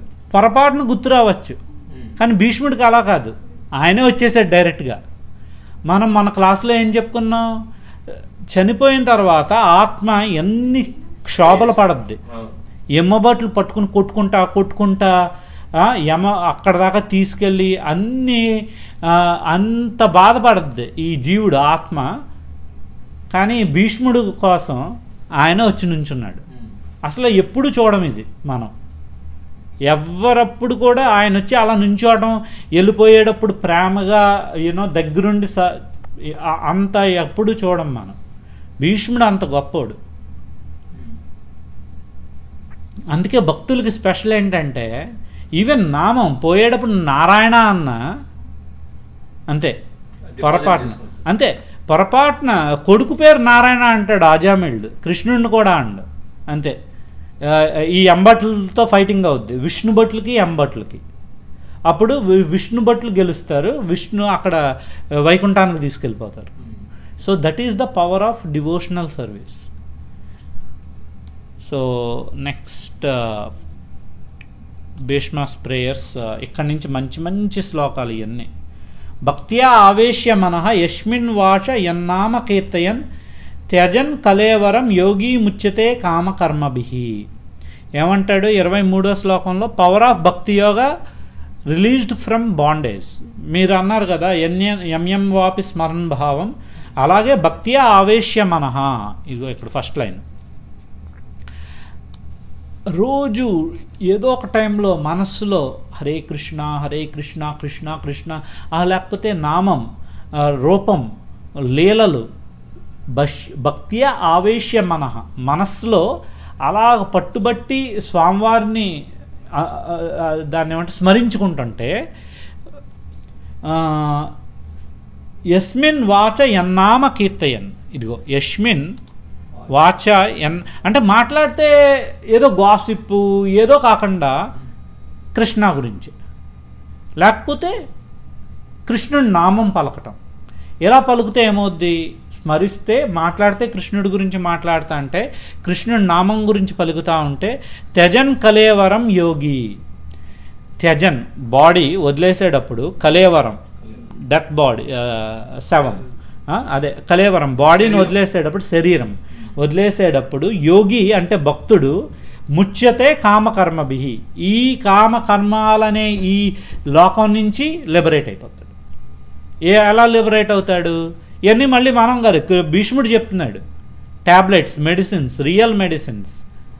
పొరపాటును గుర్తు రావచ్చు కానీ భీష్ముడికి అలా కాదు ఆయనే వచ్చేసాడు డైరెక్ట్గా మనం మన క్లాసులో ఏం చెప్పుకున్నాం చనిపోయిన తర్వాత ఆత్మ ఎన్ని క్షోభలు పడద్ది అవును. ఎమ్మబట్లు పట్టుకుని కొట్టుకుంటా కొట్టుకుంటా ఆ, యమ అక్కడ దాకా తీసుకెళ్ళి అన్ని ఆ, అంత బాధపడద్ది ఈ జీవుడు ఆత్మ కానీ భీష్ముడు కోసం ఆయన వచ్చి నుంచున్నాడు ఉమ్. అసలు ఎప్పుడు చూడం ఇది మనం ఎవరప్పుడు కూడా ఆయన వచ్చి అలా నుంచోవడం వెళ్ళిపోయేటప్పుడు ప్రేమగా యూనో దగ్గరుండి స ఆ- అంత ఎప్పుడు చూడం మనం భీష్ముడు అంత గొప్పోడు ఉమ్. అందుకే భక్తులకి స్పెషల్ ఏంటంటే ఈవెన్ నామం పోయేటప్పుడు నారాయణ అన్న అంతే పొరపాటున చేసుకుంటాం. అంతే పొరపాటున కొడుకు పేరు నారాయణ అంటాడు ఆజామిల్డ్ కృష్ణుడిని కూడా అండు అంతే ఆ, ఈ ఎంబట్లతో ఫైటింగ్ అవుద్ది విష్ణు భట్లకి ఎంబట్లకి అప్పుడు వి- విష్ణు భట్లు గెలుస్తారు విష్ణు అక్కడ వైకుంఠానికి తీసుకెళ్ళిపోతారు um. So that is the power of devotional service so next Bhishma's prayers ఇక్కడి నుంచి మంచి మంచి శ్లోకాలు ఇవన్నీ భక్త్యా ఆవేశ్య మనః యస్మిన్ వాచ యన్నామ కీర్తయన్ త్యజన్ కలేవరం యోగి ముచ్యతే కామకర్మభి ఏమంటాడు ఇరవై మూడో శ్లోకంలో పవర్ ఆఫ్ భక్తి యోగ రిలీజ్డ్ ఫ్రమ్ బాండేజ్ మీరు అన్నారు కదా ఎన్య ఎంఎం వాపి స్మరణ భావం అలాగే భక్తియా ఆవేశ్య మనః ఇదిగో ఇక్కడ ఫస్ట్ లైన్ రోజు ఏదో ఒక టైంలో మనస్సులో హరే కృష్ణ హరే కృష్ణ కృష్ణ కృష్ణ ఆ లేకపోతే నామం ఆ, రూపం లీలలు బష్ భక్తియ ఆవేశ్య మనః మనస్సులో అలా పట్టుబట్టి స్వామివారిని ఆ, ఆ, ఆ, దాన్ని ఏమంటే స్మరించుకుంటుంటే ఆ, యస్మిన్ వాచ యన్నామ కీర్తయన్ ఇదిగో యస్మిన్ వాచ ఎన్ అంటే మాట్లాడితే ఏదో గాసిప్ ఏదో కాకుండా కృష్ణ గురించి లేకపోతే కృష్ణుడి నామం పలకటం ఎలా పలుకుతే ఏమవుద్ది స్మరిస్తే మాట్లాడితే కృష్ణుడి గురించి మాట్లాడుతా అంటే కృష్ణుడి నామం గురించి పలుకుతా ఉంటే త్యజన్ కలేవరం యోగి త్యజన్ బాడీ వదిలేసేటప్పుడు కలేవరం డెత్ బాడీ శవం ఆ, అదే కలేవరం బాడీని వదిలేసేటప్పుడు శరీరం వదిలేసేటప్పుడు యోగి అంటే భక్తుడు ముచ్యతే కామకర్మభి ఈ కామకర్మాలనే ఈ లోకం నుంచి లిబరేట్ అయిపోతాడు ఏ ఎలా లిబరేట్ అవుతాడు ఇవన్నీ మళ్ళీ మనం కాదు క- భీష్ముడు చెప్తున్నాడు ట్యాబ్లెట్స్ మెడిసిన్స్ రియల్ మెడిసిన్స్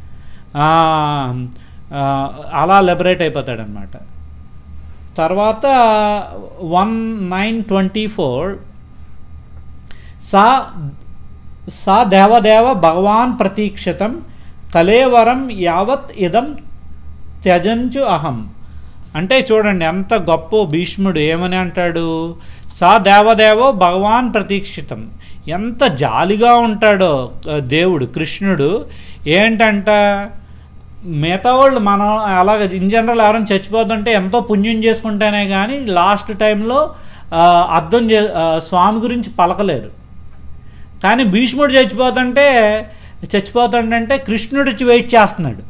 అలా లిబరేట్ అయిపోతాడు అనమాట తర్వాత వన్ నైన్ ట్వంటీ ఫోర్ సా సా దేవదేవ భగవాన్ ప్రతీక్షతం కలేవరం యావత్ ఇదం త్యజంచు అహం అంటే చూడండి ఎంత గొప్ప భీష్ముడు ఏమని అంటాడు సా దేవదేవో భగవాన్ ప్రతీక్షితం ఎంత జాలిగా ఉంటాడో ఆ, దేవుడు కృష్ణుడు ఏంటంట మిగతా వాళ్ళు మనం అలాగ ఇన్ జనరల్ ఎవరైనా చచ్చిపోతుంటే ఎంతో పుణ్యం చేసుకుంటేనే కానీ లాస్ట్ టైంలో ఆ, అర్థం చే ఆ, స్వామి గురించి పలకలేరు కానీ భీష్ముడు చచ్చిపోతుంటే చచ్చిపోతుంటే కృష్ణుడు వచ్చి వెయిట్ చేస్తున్నాడు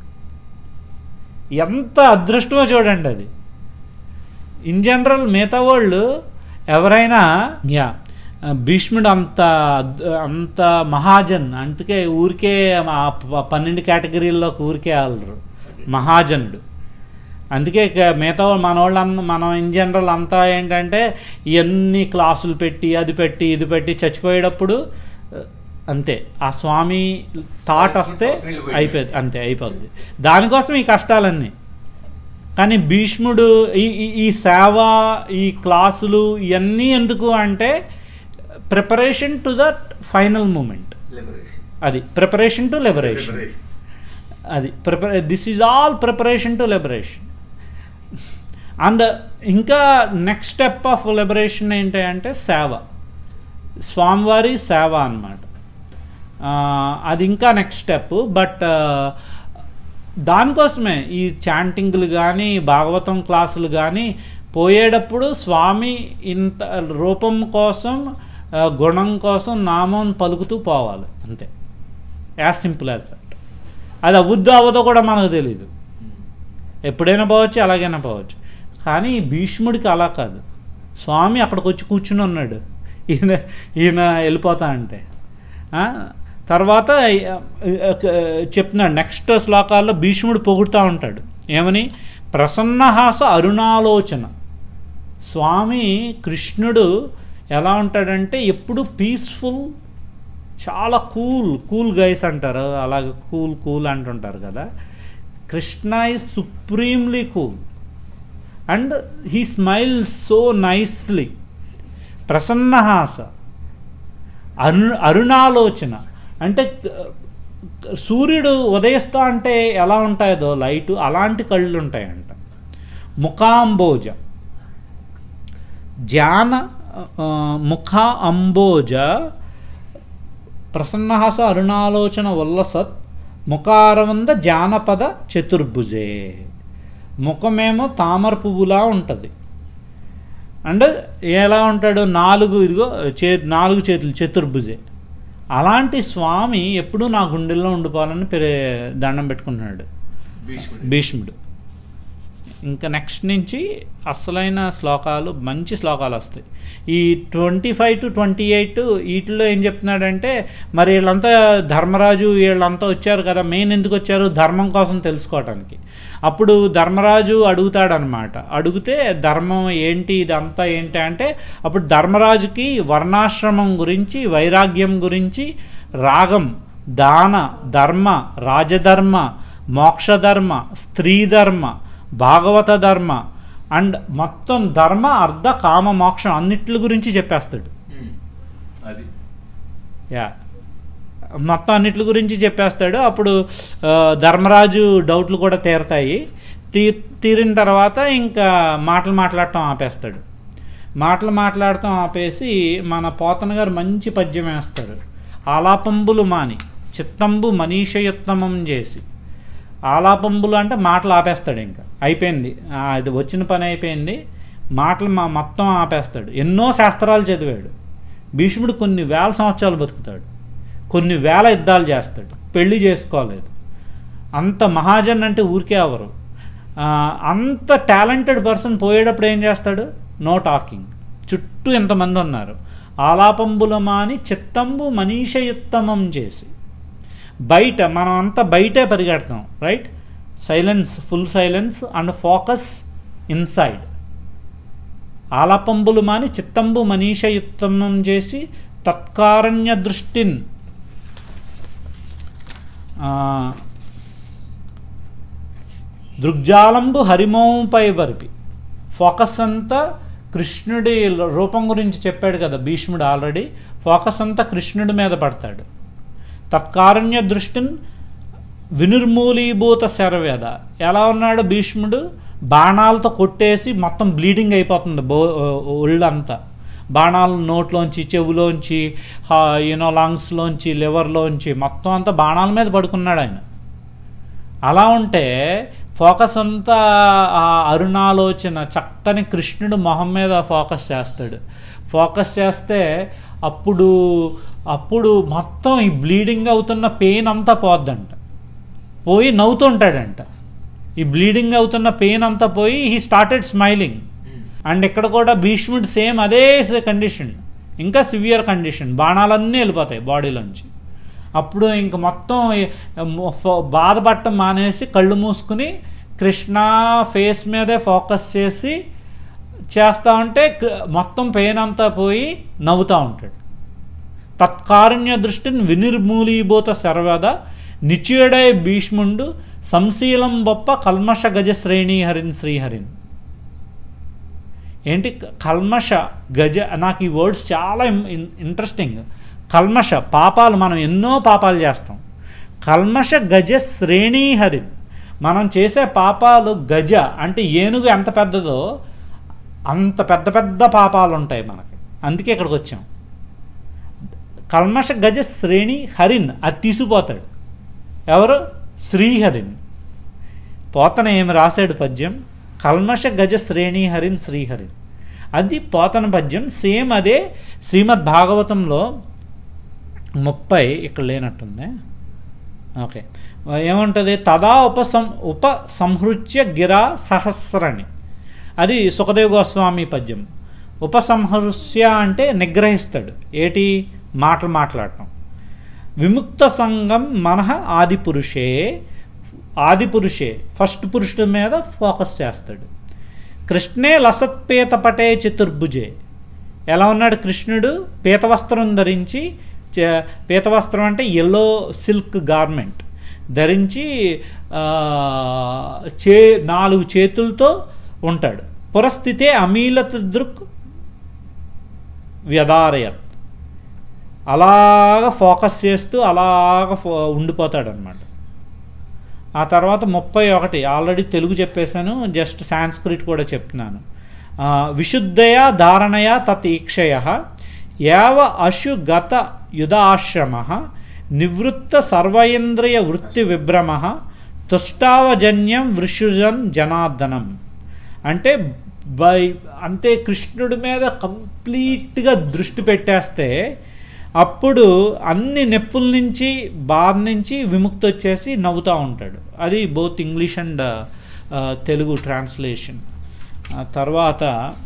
ఎంత అదృష్టమో చూడండి అది ఇన్ జనరల్ మిగతా వాళ్ళు ఎవరైనా యా భీష్ముడు అంత అద్- అంత మహాజన్ అందుకే ఊరికే ఆ ప- పన్నెండు కేటగిరీల్లోకి ఊరికే వాళ్ళరు మహాజనుడు అందుకే ఇక మిగతా వాళ్ళు మన వాళ్ళు అన్న మనం ఇన్ జనరల్ అంతా ఏంటంటే ఇవన్నీ క్లాసులు పెట్టి అది పెట్టి ఇది పెట్టి చచ్చిపోయేటప్పుడు ఆ, అంతే ఆ స్వామి థాట్ వస్తే అయిపోయింది అంతే అయిపోద్ది దానికోసం ఈ కష్టాలన్నీ కానీ భీష్ముడు ఈ ఈ- ఈ సేవ ఈ క్లాసులు ఇవన్నీ ఎందుకు అంటే preparation to that final moment liberation అది ప్రిపరేషన్ టు లిబరేషన్ అది prepare this is all preparation to liberation and ఇంకా నెక్స్ట్ స్టెప్ ఆఫ్ లిబరేషన్ ఏంటి అంటే సేవ స్వామివారి సేవ అన్నమాట ఆ, అది ఇంకా నెక్స్ట్ స్టెప్ బట్ దానికోసమే ఈ చాంటింగ్లు కానీ భాగవతం క్లాసులు కానీ పోయేటప్పుడు స్వామి ఇంత రూపం కోసం ఆ, గుణం కోసం నామం పలుకుతూ పోవాలి అంతే యాజ్ సింపుల్ యాజ్ దట్ అది అవుద్దో అవ్వదో కూడా మనకు తెలియదు ఎప్పుడైనా పోవచ్చు ఎలాగైనా పోవచ్చు కానీ భీష్ముడికి అలా కాదు స్వామి అక్కడికి వచ్చి కూర్చుని ఉన్నాడు ఈయన ఈయన వెళ్ళిపోతా అంటే ఆ, తర్వాత ఆ, ఆ, చెప్తున్నాడు నెక్స్ట్ శ్లోకాల్లో భీష్ముడు పొగుడుతూ ఉంటాడు ఏమని ప్రసన్నహాస అరుణాలోచన స్వామి కృష్ణుడు ఎలా ఉంటాడంటే ఎప్పుడు పీస్ఫుల్ చాలా కూల్ కూల్ గైస్ అంటారు అలాగే కూల్ కూల్ అంటుంటారు కదా Krishna is supremely cool and he smile so nicely ప్రసన్నహాస అరు అరుణాలోచన అంటే క- సూర్యుడు ఉదయిస్తా అంటే ఎలా ఉంటాయో లైటు అలాంటి కళ్ళు ఉంటాయంట ముఖాంబోజ జాన ఆ, ముఖ అంబోజ ప్రసన్నహాస అరుణాలోచన ఉల్లసత్ ముఖారవంద జానపద చతుర్భుజే ముఖమేమో తామర పువ్వులా ఉంటుంది అంటే ఎలా ఉంటాడు నాలుగు ఇదిగో చే నాలుగు చేతులు చతుర్భుజే అలాంటి స్వామి ఎప్పుడూ నా గుండెల్లో ఉండిపోవాలని పెరే దండం పెట్టుకున్నాడు భీష్ముడు భీష్ముడు ఇంకా నెక్స్ట్ నుంచి అసలైన శ్లోకాలు మంచి శ్లోకాలు వస్తాయి ఈ twenty five to twenty eight వీటిలో ఏం చెప్తున్నాడంటే మరి వీళ్ళంతా ధర్మరాజు వీళ్ళంతా వచ్చారు కదా మెయిన్ ఎందుకు వచ్చారు ధర్మం కోసం తెలుసుకోవటానికి అప్పుడు ధర్మరాజు అడుగుతాడనమాట అడిగితే ధర్మం ఏంటి ఇదంతా ఏంటి అంటే అప్పుడు ధర్మరాజుకి వర్ణాశ్రమం గురించి వైరాగ్యం గురించి రాగం దాన ధర్మ రాజధర్మ మోక్షధర్మ స్త్రీధర్మ భాగవత ధర్మ అండ్ మొత్తం ధర్మ అర్ధ కామ మోక్షం అన్నిటి గురించి చెప్పేస్తాడు ఉమ్. అది యా మొత్తం అన్నిటి గురించి చెప్పేస్తాడు అప్పుడు ఆ, ధర్మరాజు డౌట్లు కూడా తీరతాయి తీ తీరిన తర్వాత ఇంకా మాటలు మాట్లాడటం ఆపేస్తాడు మాటలు మాట్లాడటం ఆపేసి మన పోతన గారు మంచి పద్యం వేస్తారు ఆలాపంబులు మాని చిత్తంబు మనీషయుత్తమం చేసి ఆలాపంబులు అంటే మాటలు ఆపేస్తాడు ఇంకా అయిపోయింది ఆ, ఇది వచ్చిన పని అయిపోయింది మాటలు మా మొత్తం ఆపేస్తాడు ఎన్నో శాస్త్రాలు చదివాడు భీష్ముడు కొన్ని వేల సంవత్సరాలు బతుకుతాడు కొన్ని వేల యుద్ధాలు చేస్తాడు పెళ్లి చేసుకోలేదు అంత మహాజన్ అంటే ఊరికే అవరు ఆ, అంత టాలెంటెడ్ పర్సన్ పోయేటప్పుడు ఏం చేస్తాడు నో టాకింగ్ చుట్టూ ఎంతమంది ఉన్నారు ఆలాపంబుల మాని చిత్తంబు మనీషయుత్తమం చేసి బయట మనం అంతా బయటే పరిగెడతాం right silence full silence and focus inside ఆలపంబులు మాని చిత్తంబు మనీషయుత్తమం చేసి తత్కారణ్య దృష్టిన్ ఆ, దృగ్జాలంబు హరిమోంపై వరిపి ఫోకస్ అంతా కృష్ణుడి రూపం గురించి చెప్పాడు కదా భీష్ముడు ఆల్రెడీ ఫోకస్ అంతా కృష్ణుడి మీద పడతాడు తత్కారణ్య దృష్టిని వినిర్మూలీభూత శరవేద ఎలా ఉన్నాడు భీష్ముడు బాణాలతో కొట్టేసి మొత్తం బ్లీడింగ్ అయిపోతుంది బో ఒళ్ళంతా బాణాలు నోట్లోంచి చెవులోంచి యూనో లంగ్స్లోంచి లివర్లోంచి మొత్తం అంతా బాణాల మీద పడుకున్నాడు ఆయన అలా ఉంటే ఫోకస్ అంతా ఆ అరుణాలోచన చక్కని కృష్ణుడు మొహం మీద ఫోకస్ చేస్తాడు ఫోకస్ చేస్తే అప్పుడు అప్పుడు మొత్తం ఈ బ్లీడింగ్ అవుతున్న పెయిన్ అంతా పోద్దంట పోయి నవ్వుతుంటాడంట ఈ బ్లీడింగ్ అవుతున్న పెయిన్ అంతా పోయి he started smiling um. And ఇక్కడ కూడా భీష్ముడు సేమ్ అదే కండిషన్ ఇంకా సివియర్ కండిషన్ బాణాలన్నీ వెళ్ళిపోతాయి బాడీలోంచి అప్పుడు ఇంక మొత్తం ఈ మొ- ఫో- బాధపడటం మానేసి కళ్ళు మూసుకుని కృష్ణ ఫేస్ మీదే ఫోకస్ చేసి చేస్తూ ఉంటే క- మొత్తం పెయిన్ అంతా పోయి నవ్వుతూ ఉంటాడు తత్కారుణ్య దృష్టిని వినిర్మూలీభూత సర్వద నిచ్యుడై భీష్ముండు సంశీలం బొప్ప కల్మష గజ శ్రేణి హరిన్ శ్రీహరిన్ ఏంటి కల్మష గజ నాకు ఈ వర్డ్స్ చాలా ఇన్- ఇంట్రెస్టింగ్ కల్మష పాపాలు మనం ఎన్నో పాపాలు చేస్తాం కల్మష గజ శ్రేణీహరి మనం చేసే పాపాలు గజ అంటే ఏనుగు ఎంత పెద్దదో అంత పెద్ద పెద్ద పాపాలు ఉంటాయి మనకి అందుకే ఇక్కడికి వచ్చాం కల్మష గజ శ్రేణి హరిన్ అది తీసుకుపోతాడు ఎవరు శ్రీహరిన్ పోతన ఏమి రాశాడు పద్యం కల్మష గజ శ్రేణి హరిన్ శ్రీహరిన్ అది పోతన పద్యం సేమ్ అదే శ్రీమద్ భాగవతంలో ముప్పై ఇక్కడ లేనట్టుంది ఓకే ఏముంటుంది తదా ఉపసం ఉపసంహృత్య గిరా సహస్రని అది సుఖదేవ్ గోస్వామి పద్యం ఉపసంహృస్య అంటే నిగ్రహిస్తాడు ఏటి మాటలు మాట్లాడటం విముక్త సంఘం మనః ఆది పురుషే ఆది పురుషే ఫస్ట్ పురుషుడి మీద ఫోకస్ చేస్తాడు కృష్ణే లసత్పేత పటే చతుర్భుజే ఎలా ఉన్నాడు కృష్ణుడు పీతవస్త్రం ధరించి చ- పీతవస్త్రం అంటే ఎల్లో సిల్క్ గార్మెంట్ ధరించి ఆ, చే నాలుగు చేతులతో ఉంటాడు పురస్థితే అమీలత దృక్ వ్యదారయత్ అలాగ ఫోకస్ చేస్తూ అలాగ ఫో ఉండిపోతాడనమాట ఆ తర్వాత ముప్పై ఒకటి ఆల్రెడీ తెలుగు చెప్పేశాను జస్ట్ సాంస్క్రిట్ కూడా చెప్తున్నాను ఆ, విశుద్ధయా ధారణయా తత్ ఈక్షయ యావ అశు గత యుధాశ్రమ నివృత్త సర్వేంద్రియ వృత్తి విభ్రమ తుష్టావజన్యం వృషుజన్ జనార్దనం అంటే బై అంతే కృష్ణుడి మీద కంప్లీట్గా దృష్టి పెట్టేస్తే అప్పుడు అన్ని నొప్పుల నుంచి బాధ నుంచి విముక్తి వచ్చేసి నవ్వుతూ ఉంటాడు అది both English and Telugu translation ఆ తర్వాత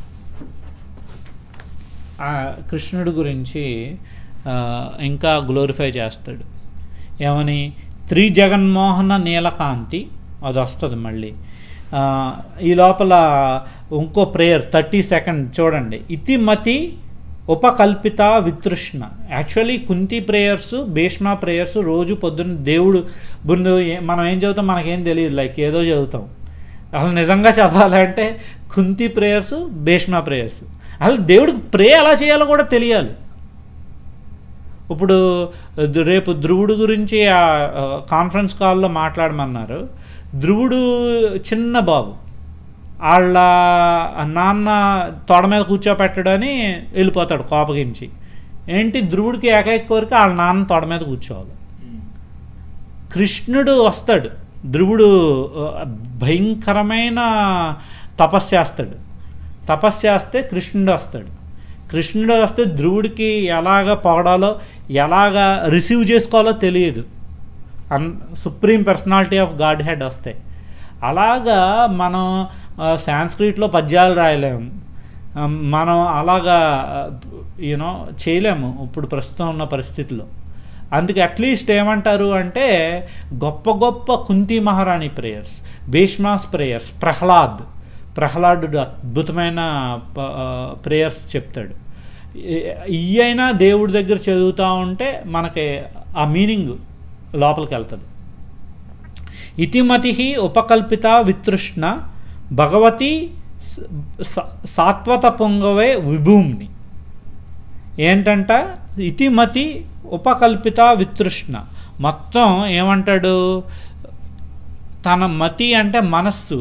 ఆ కృష్ణుడి గురించి ఆ, ఇంకా గ్లోరిఫై చేస్తాడు ఏమని త్రి జగన్మోహన నీలకాంతి అది వస్తుంది మళ్ళీ ఆ, ఈ లోపల ఇంకో ప్రేయర్ థర్టీ సెకండ్ చూడండి ఇతిమతి ఉపకల్పిత వితృష్ణ actually Kunti prayers Bhishma prayers రోజు పొద్దున్న దేవుడు ముందు ఏ- మనం ఏం చదువుతాం మనకేం తెలియదు లైక్ ఏదో చదువుతాం అసలు నిజంగా చదవాలంటే కుంతి ప్రేయర్స్ భీష్మ ప్రేయర్స్ అసలు దేవుడికి ప్రే ఎలా చేయాలో కూడా తెలియాలి ఇప్పుడు ద- రేపు ధ్రువుడు గురించి ఆ ఆ, కాన్ఫరెన్స్ కాల్లో మాట్లాడమన్నారు ధ్రువుడు చిన్న బాబు వాళ్ళ నాన్న తొడ మీద కూర్చోపెట్టడని వెళ్ళిపోతాడు కోపగించి ఏంటి ధ్రువుడికి ఏకైక కోరిక వాళ్ళ నాన్న తొడ మీద కూర్చోవాలి కృష్ణుడు వస్తాడు ధ్రువుడు ఆ, భయంకరమైన తపస్సు చేస్తాడు తపస్సు చేస్తే కృష్ణుడు వస్తాడు కృష్ణుడు వస్తే ధ్రువుడికి ఎలాగ పొగడాలో ఎలాగ రిసీవ్ చేసుకోవాలో తెలియదు అన్ supreme personality of godhead వస్తాయి అలాగా మనం సాంస్క్రిట్లో పద్యాలు రాయలేము ఆ, మనం అలాగా యూనో చేయలేము ఇప్పుడు ప్రస్తుతం ఉన్న పరిస్థితిలో అందుకే అట్లీస్ట్ ఏమంటారు అంటే గొప్ప గొప్ప కుంతి మహారాణి ప్రేయర్స్ భీష్మాస్ ప్రేయర్స్ ప్రహ్లాద్ ప్రహ్లాదుడు అద్భుతమైన ప్రేయర్స్ చెప్తాడు ఈ అయినా దేవుడి దగ్గర చదువుతూ ఉంటే మనకి ఆ మీనింగ్ లోపలికి వెళ్తుంది ఇతిమతి ఉపకల్పిత వితృష్ణ భగవతి స- స- సాత్వత పొంగవే విభూమ్ని ఏంటంట ఇతిమతి ఉపకల్పిత వితృష్ణ మొత్తం ఏమంటాడు తన మతి అంటే మనస్సు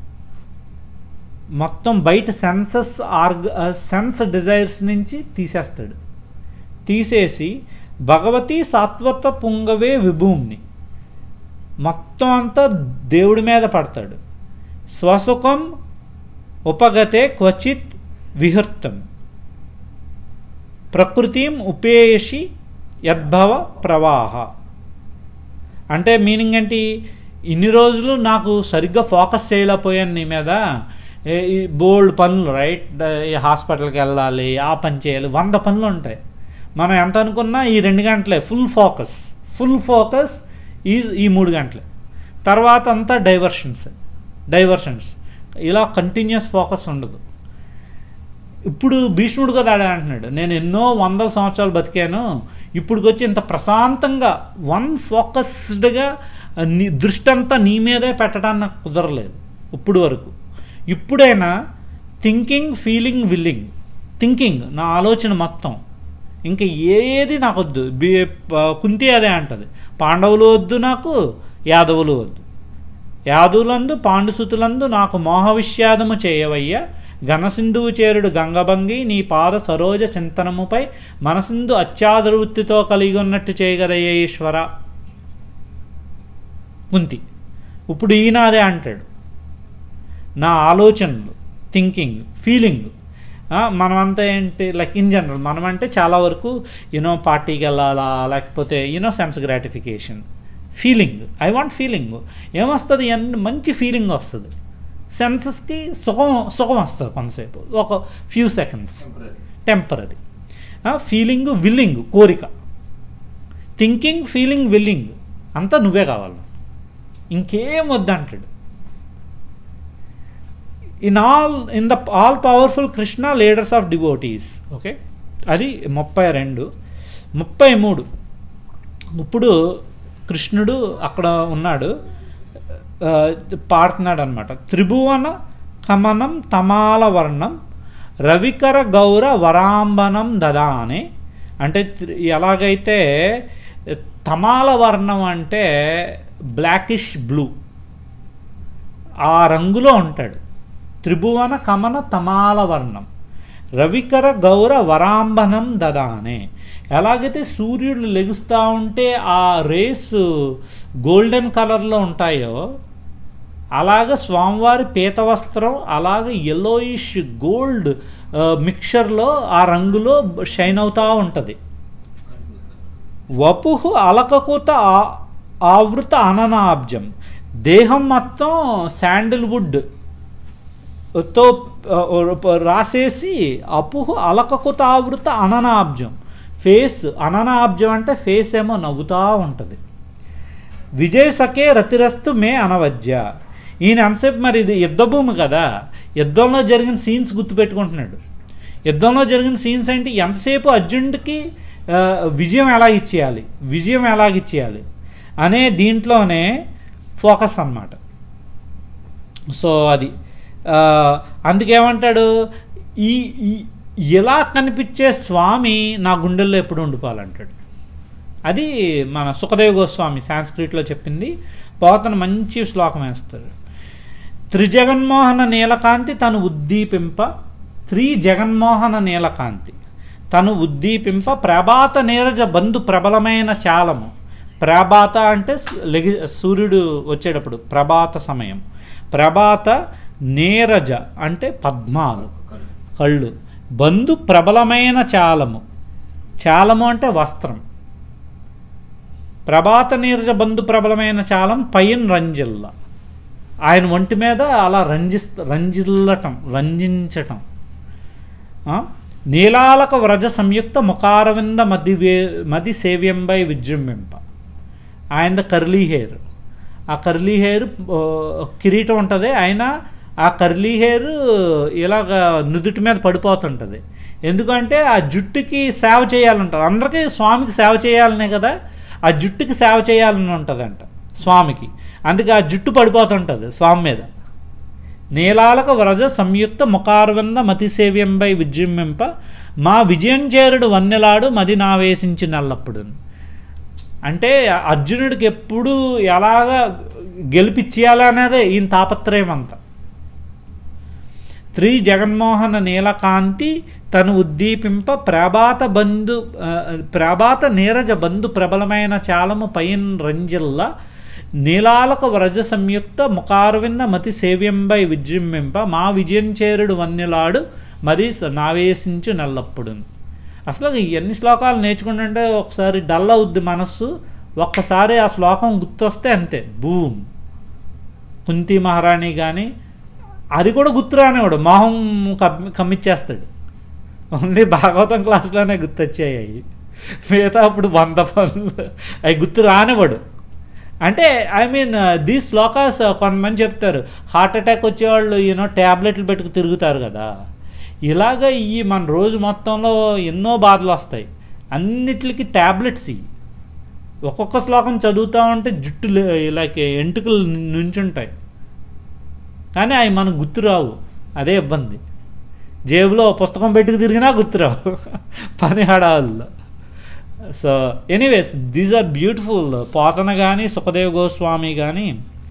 మొత్తం బయట సెన్సస్ ఆర్గ సెన్స్ డిజైర్స్ నుంచి తీసేస్తాడు తీసేసి భగవతి సాత్వత పుంగవే విభూమ్ని మొత్తం అంతా దేవుడి మీద పడతాడు స్వసుఖం ఉపగతే క్వచిత్ విహృతం ప్రకృతిం ఉపేషి యద్భవ ప్రవాహ అంటే మీనింగ్ ఏంటి ఇన్ని రోజులు నాకు సరిగ్గా ఫోకస్ చేయలేకపోయాను నీ మీద బోల్డ్ పనులు రైట్ ఈ హాస్పిటల్కి వెళ్ళాలి ఆ పని చేయాలి వంద పనులు ఉంటాయి మనం ఎంత అనుకున్నా ఈ రెండు గంటలే full focus full focus is ఈ మూడు గంటలే తర్వాత అంతా డైవర్షన్స్ డైవర్షన్స్ ఇలా కంటిన్యూస్ ఫోకస్ ఉండదు ఇప్పుడు భీష్ముడు కూడా అదే అంటున్నాడు నేను ఎన్నో వందల సంవత్సరాలు బతికాను ఇప్పుడుకొచ్చి ఇంత ప్రశాంతంగా వన్ ఫోకస్డ్గా నీ దృష్టి అంతా నీ మీదే పెట్టడానికి నాకు కుదరలేదు ఇప్పుడు వరకు ఇప్పుడైనా థింకింగ్ ఫీలింగ్ విల్లింగ్ థింకింగ్ నా ఆలోచన మొత్తం ఇంకా ఏది నాకు వద్దు బి ప- కుంతి అదే అంటది పాండవులు వద్దు నాకు యాదవులు వద్దు యాదులందు పాండుసుతులందు నాకు మోహ విషాదము చేయవయ్య ఘనసింధువు చేరుడు గంగభంగి నీ పాద సరోజ చింతనముపై మనసిందు అత్యాదర వృత్తితో కలిగి ఉన్నట్టు చేయగలయ్య ఈశ్వర కుంతి ఇప్పుడు ఈయన అదే అంటాడు నా ఆలోచనలు థింకింగ్ ఫీలింగ్ మనమంతా ఏంటి లైక్ ఇన్ జనరల్ మనమంటే చాలా వరకు యూనో పార్టీకి వెళ్ళాలా లేకపోతే you know sense gratification feeling I want feeling ఏమొస్తుంది అన్ని మంచి ఫీలింగ్ వస్తుంది సెన్సెస్కి సుఖం సుఖం వస్తుంది కొంతసేపు ఒక few seconds temporary temporary feeling willing కోరిక థింకింగ్ ఫీలింగ్ విల్లింగ్ అంతా నువ్వే కావాలి ఇంకేం వద్దంటాడు in all in the all powerful Krishna leaders of devotees okay అది ముప్పై రెండు ముప్పై మూడు ఇప్పుడు కృష్ణుడు అక్కడ ఉన్నాడు ఆ, పాడుతున్నాడు అనమాట త్రిభువన కమనం తమాల వర్ణం రవికర గౌర వరాంబనం దదానే అంటే త్రి- ఎలాగైతే తమాల వర్ణం అంటే బ్లాకిష్ బ్లూ ఆ రంగులో ఉంటాడు త్రిభువన కమన తమాల వర్ణం రవికర గౌర వరాంబనం దదానే ఎలాగైతే సూర్యుడు లెగుస్తూ ఉంటే ఆ రేస్ గోల్డెన్ కలర్లో ఉంటాయో అలాగ స్వామివారి పీత వస్త్రం అలాగ ఎల్లోయిష్ గోల్డ్ మిక్చర్లో ఆ రంగులో షైన్ అవుతూ ఉంటుంది వపుహు అలకకుత ఆ- ఆవృత అననాబ్జం దేహం మొత్తం శాండిల్వుడ్ తో ఆ, రాసేసి అపుహు అలకకుతావృత అననాబ్జం ఫేస్ అననాబ్జం అంటే ఫేస్ ఏమో నవ్వుతూ ఉంటుంది విజయ్ సఖే రతిరస్తు మే అనవద్య ఈయన ఎంతసేపు మరి ఇది యుద్ధభూమి కదా యుద్ధంలో జరిగిన సీన్స్ గుర్తుపెట్టుకుంటున్నాడు యుద్ధంలో జరిగిన సీన్స్ ఏంటి ఎంతసేపు అర్జునుడికి ఆ, విజయం ఎలా ఇచ్చేయాలి విజయం ఎలాగ ఇచ్చేయాలి అనే దీంట్లోనే ఫోకస్ అన్నమాట సో అది ఆ, అందుకేమంటాడు ఈ ఈ- ఇలా కనిపించే స్వామి నా గుండెల్లో ఎప్పుడు ఉండిపోవాలంటాడు అది మన సుఖదేవ గోస్వామి సాంస్క్రిట్లో చెప్పింది పోతన మంచి శ్లోకం వేస్తారు త్రిజగన్మోహన నీలకాంతి తను ఉద్దీపింప త్రి జగన్మోహన నీలకాంతి తను ఉద్దీపింప ప్రభాత నీరజ బంధు ప్రబలమైన చాలము ప్రభాత అంటే స్- లెగి సూర్యుడు వచ్చేటప్పుడు ప్రభాత సమయం ప్రభాత నీరజ అంటే పద్మాలు కళ్ళు బంధు ప్రబలమైన చాలము చాలము అంటే వస్త్రం ప్రభాత నీరజ బంధు ప్రబలమైన చాలం పైన్ రంజిల్ల ఆయన ఒంటి మీద అలా రంజిస్ రంజిల్లటం రంజించటం ఆ? నీలాలక వ్రజ సంయుక్త ముఖారవింద మది వే మది సేవ్యంబై విజృంభింప ఆయన కర్లీ హెయిర్ ఆ కర్లీ హెయిర్ ఆ, కిరీటం ఉంటుంది ఆయన ఆ కర్లీ హెయిర్ ఇలాగ నుదుటి మీద పడిపోతుంటుంది ఎందుకంటే ఆ జుట్టుకి సేవ చేయాలంటారు అందరికీ స్వామికి సేవ చేయాలనే కదా ఆ జుట్టుకి సేవ చేయాలని ఉంటుందంట స్వామికి అందుకే ఆ జుట్టు పడిపోతుంటుంది స్వామి మీద నీలాలక వ్రజ సంయుక్త ముఖార్వంద మతి సేవ్యంపై విజృంభింప మా విజయం చేరుడు వన్నెలాడు మది నావేశించి నల్లప్పుడు అంటే అర్జునుడికి ఎప్పుడు ఎలాగ గెలిపించేయాలనేదే ఈయన తాపత్రయం అంతా త్రి జగన్మోహన నీలకాంతి తను ఉద్దీపింప ప్రభాత బంధు ఆ, ప్రభాత నీరజ బంధు ప్రబలమైన చాలము పైన్ రంజిల్ల నీలాలక వ్రజ సంయుక్త ముఖారవింద మతి సేవ్యంబై విజృంభింప మా విజయం చేరుడు వన్నెలాడు మరి నావేశించు నల్లప్పుడు అసలు ఎన్ని శ్లోకాలు నేర్చుకుంటుంటే ఒకసారి డల్ అవుద్ది మనస్సు ఒక్కసారి ఆ శ్లోకం గుర్తొస్తే అంతే బూమ్ కుంతి మహారాణి కానీ అది కూడా గుర్తు రానివాడు మొహం కమ్మి కమ్మిచ్చేస్తాడు ఓన్లీ భాగవతం క్లాస్లోనే గుర్తొచ్చాయి అవి మిగతా అప్పుడు వంద పనులు అవి గుర్తు రానివాడు అంటే ఐ మీన్ దీ శ్లోకాస్ కొంతమంది చెప్తారు హార్ట్ అటాక్ వచ్చేవాళ్ళు యూనో ట్యాబ్లెట్లు పెట్టుకు తిరుగుతారు కదా ఇలాగ ఈ మన రోజు మొత్తంలో ఎన్నో బాధలు వస్తాయి అన్నిటికి ట్యాబ్లెట్స్ ఇవి ఒక్కొక్క శ్లోకం చదువుతూ ఉంటే జుట్టు ఇలాగే ఎంటుకలు నుంచుంటాయి కానీ అవి మనకు గుర్తురావు అదే ఇబ్బంది జేబులో పుస్తకం పెట్టుకు తిరిగినా గుర్తురావు పని హడావుల్లో so anyways these are beautiful Potana కానీ సుఖదేవ్ గోస్వామి కానీ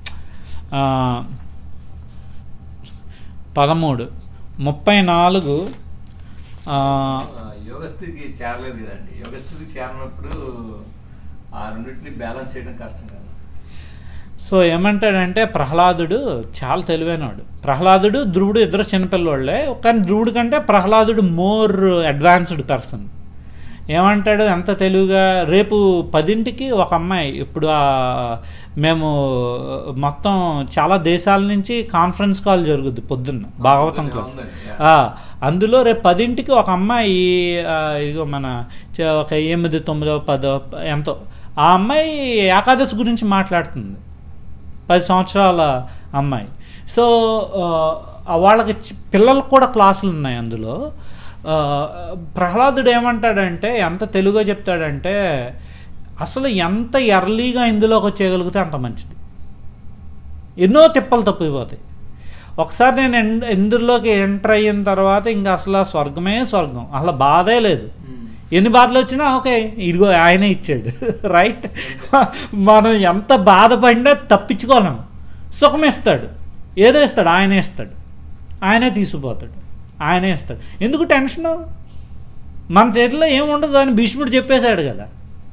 పదమూడు ముప్పై నాలుగు ఆ, ఆ, యోగస్థితికి చేరలేదు కదండి యోగస్థితికి చేరినప్పుడు ఆ రెండింటిని బ్యాలెన్స్ చేయడం కష్టం కదా సో ఏమంటాడంటే ప్రహ్లాదుడు చాలా తెలివైనవాడు ప్రహ్లాదుడు ధ్రువుడు ఇద్దరు చిన్నపిల్లవాళ్ళే కానీ ధ్రువుడు కంటే ప్రహ్లాదుడు మోర్ అడ్వాన్స్డ్ పర్సన్ ఏమంటాడు ఎంత తెలుగుగా రేపు పదింటికి ఒక అమ్మాయి ఇప్పుడు ఆ మేము మొత్తం చాలా దేశాల నుంచి కాన్ఫరెన్స్ కాల్ జరుగుద్ది పొద్దున్న భాగవతం క్లాస్ అవునండి, ఆ, అందులో రేపు పదింటికి ఒక అమ్మాయి ఆ, ఇదిగో మన చ- ఒక ఎనిమిది తొమ్మిదో పదో ఎంతో ఆ అమ్మాయి ఏకాదశి గురించి మాట్లాడుతుంది పది సంవత్సరాల అమ్మాయి సో ఆ, వాళ్ళకి చి- పిల్లలకు కూడా క్లాసులు ఉన్నాయి అందులో ఆ, ప్రహ్లాదుడు ఏమంటాడంటే ఎంత తెలుగుగా చెప్తాడంటే అసలు ఎంత ఎర్లీగా ఇందులోకి వచ్చేయగలిగితే అంత మంచిది ఎన్నో తిప్పలు తప్పిపోతాయి ఒకసారి నేను ఎన్- ఇందులోకి ఎంటర్ అయిన తర్వాత ఇంకా అసలు ఆ స్వర్గమే స్వర్గం అసలు బాధే లేదు ఉమ్. ఎన్ని బాధలు వచ్చినా ఓకే ఇదిగో ఆయనే ఇచ్చాడు రైట్ మనం ఎంత బాధపడినా తప్పించుకోలేము సుఖం ఇస్తాడు ఏదో ఇస్తాడు ఆయనే ఇస్తాడు ఆయనే తీసుకుపోతాడు ఆయనే ఇస్తాడు ఎందుకు టెన్షన్ మన చేతిలో ఏముండదు అని భీష్ముడు చెప్పేశాడు కదా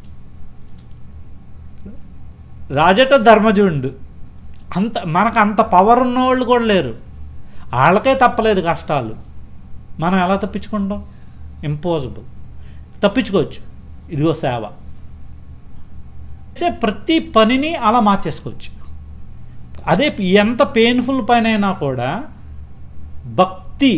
రాజట ధర్మజుండు అంత మనకు అంత పవర్ ఉన్నవాళ్ళు కూడా లేరు వాళ్ళకే తప్పలేదు కష్టాలు మనం ఎలా తప్పించుకుంటాం ఇంపాసిబుల్ తప్పించుకోవచ్చు ఇదిగో సేవ చేసే ప్రతి పనిని అలా మార్చేసుకోవచ్చు అదే ఎంత పెయిన్ఫుల్ పని అయినా కూడా భక్తి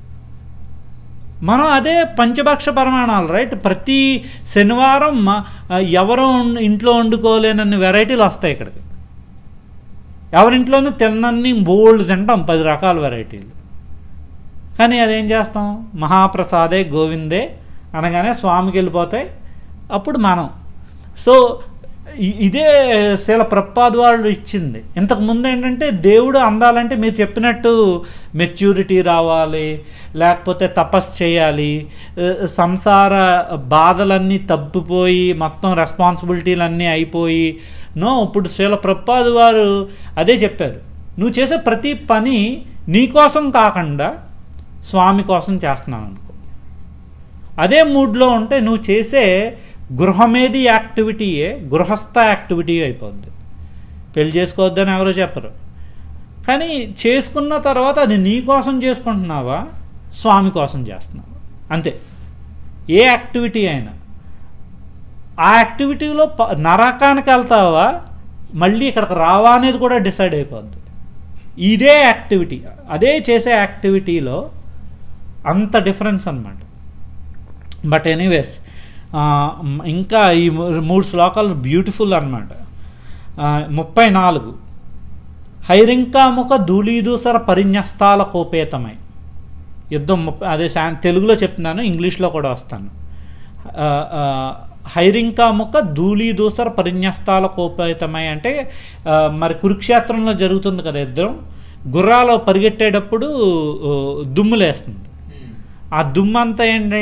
మనం అదే పంచభక్ష ప్రమాణాలు రైట్ ప్రతి శనివారం మ- ఎవరు ఉన్- ఇంట్లో వండుకోలేనన్ని వెరైటీలు వస్తాయి ఇక్కడికి ఎవరింట్లోనూ తిన్నన్ని బోల్డ్ తింటాం పది రకాల వెరైటీలు కానీ అదేం చేస్తాం మహాప్రసాదే గోవిందే అనగానే స్వామికి వెళ్ళిపోతాయి అప్పుడు మనం సో ఇ- ఇదే శీల ప్రపాద్ వాళ్ళు ఇచ్చింది ఇంతకు ముందు ఏంటంటే దేవుడు అందాలంటే మీరు చెప్పినట్టు మెచ్యూరిటీ రావాలి లేకపోతే తపస్సు చేయాలి ఆ, సంసార బాధలన్నీ తప్పిపోయి మొత్తం రెస్పాన్సిబిలిటీలన్నీ అయిపోయి నో ఇప్పుడు శీల ప్రపాద్ వారు అదే చెప్పారు నువ్వు చేసే ప్రతి పని నీ కోసం కాకుండా స్వామి కోసం చేస్తున్నాను అనుకో అదే మూడ్లో ఉంటే నువ్వు చేసే గృహమేది యాక్టివిటీయే గృహస్థ యాక్టివిటీ అయిపోద్ది పెళ్లి చేసుకోవద్దని ఎవరో చెప్పరు కానీ చేసుకున్న తర్వాత అది నీ కోసం చేసుకుంటున్నావా స్వామి కోసం చేస్తున్నావా అంతే ఏ యాక్టివిటీ అయినా ఆ యాక్టివిటీలో ప- నరకానికి వెళ్తావా మళ్ళీ ఇక్కడికి రావా అనేది కూడా డిసైడ్ అయిపోద్ది ఇదే యాక్టివిటీ అదే చేసే యాక్టివిటీలో అంత డిఫరెన్స్ అనమాట బట్ ఎనీవేస్ ఇంకా ఈ మూ- మూడు శ్లోకాలు బ్యూటిఫుల్ అనమాట ముప్పై నాలుగు హైరింకాముఖ ధూళీదూసర పరిన్యస్తాల కోపేతమై యుద్ధం ముప్పై అదే శా- తెలుగులో చెప్తున్నాను ఇంగ్లీష్లో కూడా వస్తాను ఆ, ఆ, హైరింకాముఖ ధూళీదూసర పరిన్యస్తాల కోపేతమై అంటే ఆ, మరి కురుక్షేత్రంలో జరుగుతుంది కదా యుద్ధం గుర్రాలో పరిగెట్టేటప్పుడు ఓ, దుమ్ములేస్తుంది ఉమ్. ఆ దుమ్మంతా ఏంటి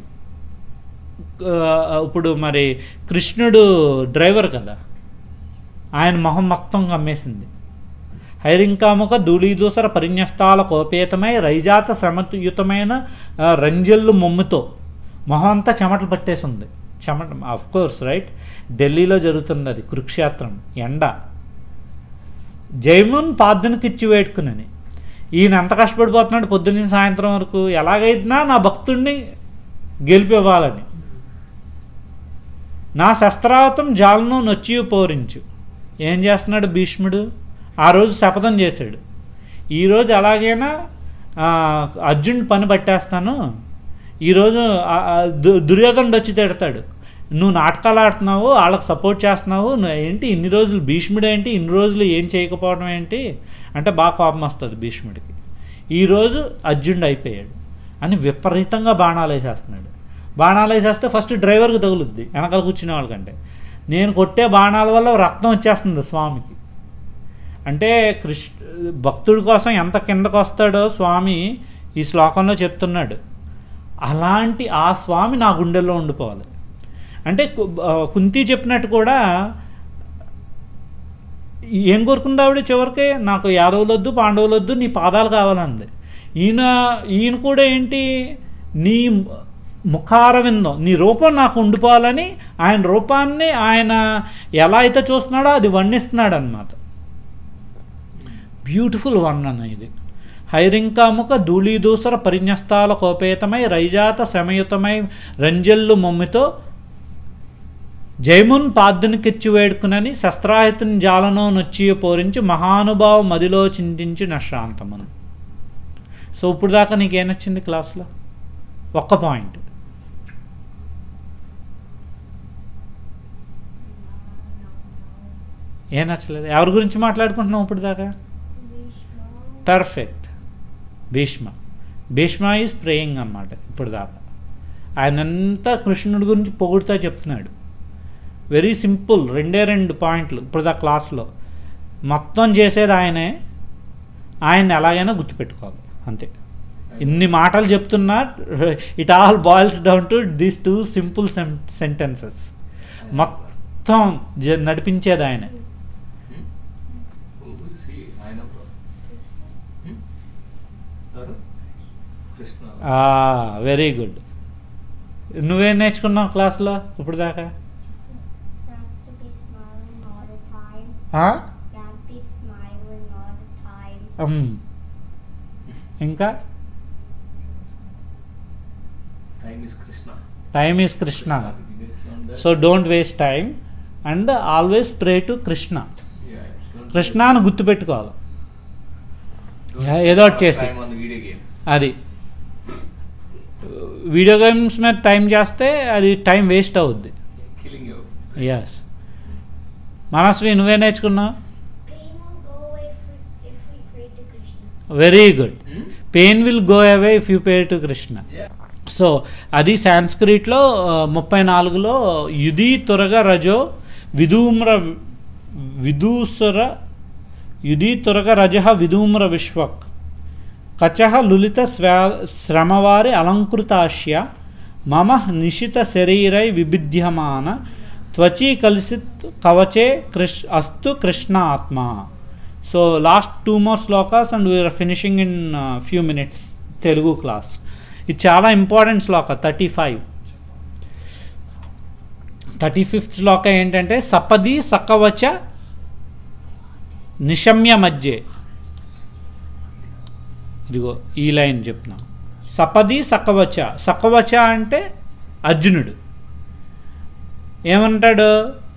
ఆ, ఇప్పుడు మరి కృష్ణుడు డ్రైవర్ కదా ఆయన మొహం మొత్తం కమ్మేసింది హైరింకాముఖ ధూళీదూసర పరిన్యస్తాల కోపేతమై రైజాత శ్రమయుతమైన ఆ, రంజల్లు మొమ్ముతో మొహం అంతా చెమటలు పట్టేసింది చెమట ఆఫ్ కోర్స్ రైట్ ఢిల్లీలో జరుగుతుంది అది కురుక్షేత్రం ఎండ జైమున్ పాద్దనకిచ్చి వేడుకునని ఈయన ఎంత కష్టపడిపోతున్నాడు పొద్దున్న సాయంత్రం వరకు ఎలాగైనా నా భక్తుడిని గెలిపివ్వాలని నా శస్త్రావతం జాలను నొచ్చి పోరించు ఏం చేస్తున్నాడు భీష్ముడు ఆ రోజు శపథం చేశాడు ఈరోజు ఎలాగైనా ఆ, అర్జున్ పని పట్టేస్తాను ఈరోజు ఆ, ఆ, దు- దుర్యోధనుడు వచ్చి తిడతాడు నువ్వు నాటకాలు ఆడుతున్నావు వాళ్ళకి సపోర్ట్ చేస్తున్నావు నువ్వు ఏంటి ఇన్ని రోజులు భీష్ముడు ఏంటి ఇన్ని రోజులు ఏం చేయకపోవడం ఏంటి అంటే బాగా కోపం వస్తుంది భీష్ముడికి ఈరోజు అర్జునుడు అయిపోయాడు అని విపరీతంగా బాణాలు వేసేస్తున్నాడు బాణాలు వేసేస్తే ఫస్ట్ డ్రైవర్కి తగులుద్ది వెనకాల కూర్చునే వాళ్ళకంటే నేను కొట్టే బాణాల వల్ల రక్తం వచ్చేస్తుంది స్వామికి అంటే కృష్ణ భక్తుడి కోసం ఎంత కిందకు వస్తాడో స్వామి ఈ శ్లోకంలో చెప్తున్నాడు అలాంటి ఆ స్వామి నా గుండెల్లో ఉండిపోవాలి అంటే కు- ఆ, కుంతి చెప్పినట్టు కూడా ఏం కోరుకుంది ఆవిడ చివరికి నాకు యాదవులొద్దు పాండవులొద్దు నీ పాదాలు కావాలంది ఈయన ఈయన కూడా ఏంటి నీ ముఖార విందం నీ రూపం నాకు ఉండిపోవాలని ఆయన రూపాన్ని ఆయన ఎలా అయితే చూస్తున్నాడో అది వర్ణిస్తున్నాడు అనమాట బ్యూటిఫుల్ వర్ణన ఇది హైరింకాముక ధూళీదూసర పరిన్యస్తాల కోపేతమై రైజాత శమయుతమై రంజల్లు మమ్మితో జైమున్ పాద్దునికిచ్చి వేడుకునని శస్త్రాహితుని జాలనో నొచ్చి పోరించి మహానుభావ మదిలో చింతించి నశ్రాంతమును సో ఇప్పుడు దాకా నీకేం నచ్చింది క్లాస్లో ఒక్క పాయింట్ ఏం నచ్చలేదు ఎవరి గురించి మాట్లాడుకుంటున్నాం ఇప్పుడు దాకా perfect Bhishma Bhishma is praying అనమాట ఇప్పుడు దాకా ఆయనంతా కృష్ణుడి గురించి పొగుడుతా చెప్తున్నాడు వెరీ సింపుల్ రెండే రెండు పాయింట్లు ఇప్పుడు దా క్లాస్లో మొత్తం చేసేది ఆయనే ఆయన ఎలాగైనా గుర్తుపెట్టుకోవాలి అంతే ఇన్ని మాటలు చెప్తున్నా it all boils down to these two simple sentences మొత్తం జ- నడిపించేది ఆయనే Who is he? ఆయన bro. Hmm? ఎవరు? కృష్ణ వెరీ గుడ్ నువ్వేం నేర్చుకున్నావు క్లాస్లో ఇప్పుడు దాకా You have to be smiling all the time. ఆ? You have to be smiling all the time. ఉమ్. ఇంకా time is Krishna time is Krishna Based on that, so don't waste time and always pray to Krishna yeah, don't కృష్ణను గుర్తుపెట్టుకోవాలి don't Yeah, ఏదో ఒకటి చేసి. time on the video games. అది video games మీద time చేస్తే అది టైం వేస్ట్ అవుద్ది Killing you. ఎస్ మనస్వి నువ్వే నేర్చుకున్నావు Pain will go away if we, if we pray to Krishna. Very good Hmm? Pain will go away if you pray to Krishna Yeah. So అది సాంస్క్రిట్లో ఆ, ముప్పై నాలుగులో యుధి తురగ రజో విధూమ్ర విదూసుర యుధి తురగ రజ విధూమ్ర విశ్వక్ కచ లులిత స్వా శ్రమవారి అలంకృతాశ్య మమ నిశిత శరీరై విభిద్యమాన త్వచీ కలిసిత్ కవచే కృష్ అస్తు కృష్ణ ఆత్మ so last two more shlokas and we are finishing in few minutes Telugu class ఇది చాలా important shloka thirty five thirty fifth shloka ఏంటంటే సపది సకవచ నిశమ్య మధ్యే ఇదిగో ఈ లైన్ చెప్తున్నా సపది సకవచ సకవచ అంటే అర్జునుడు ఏమంటాడు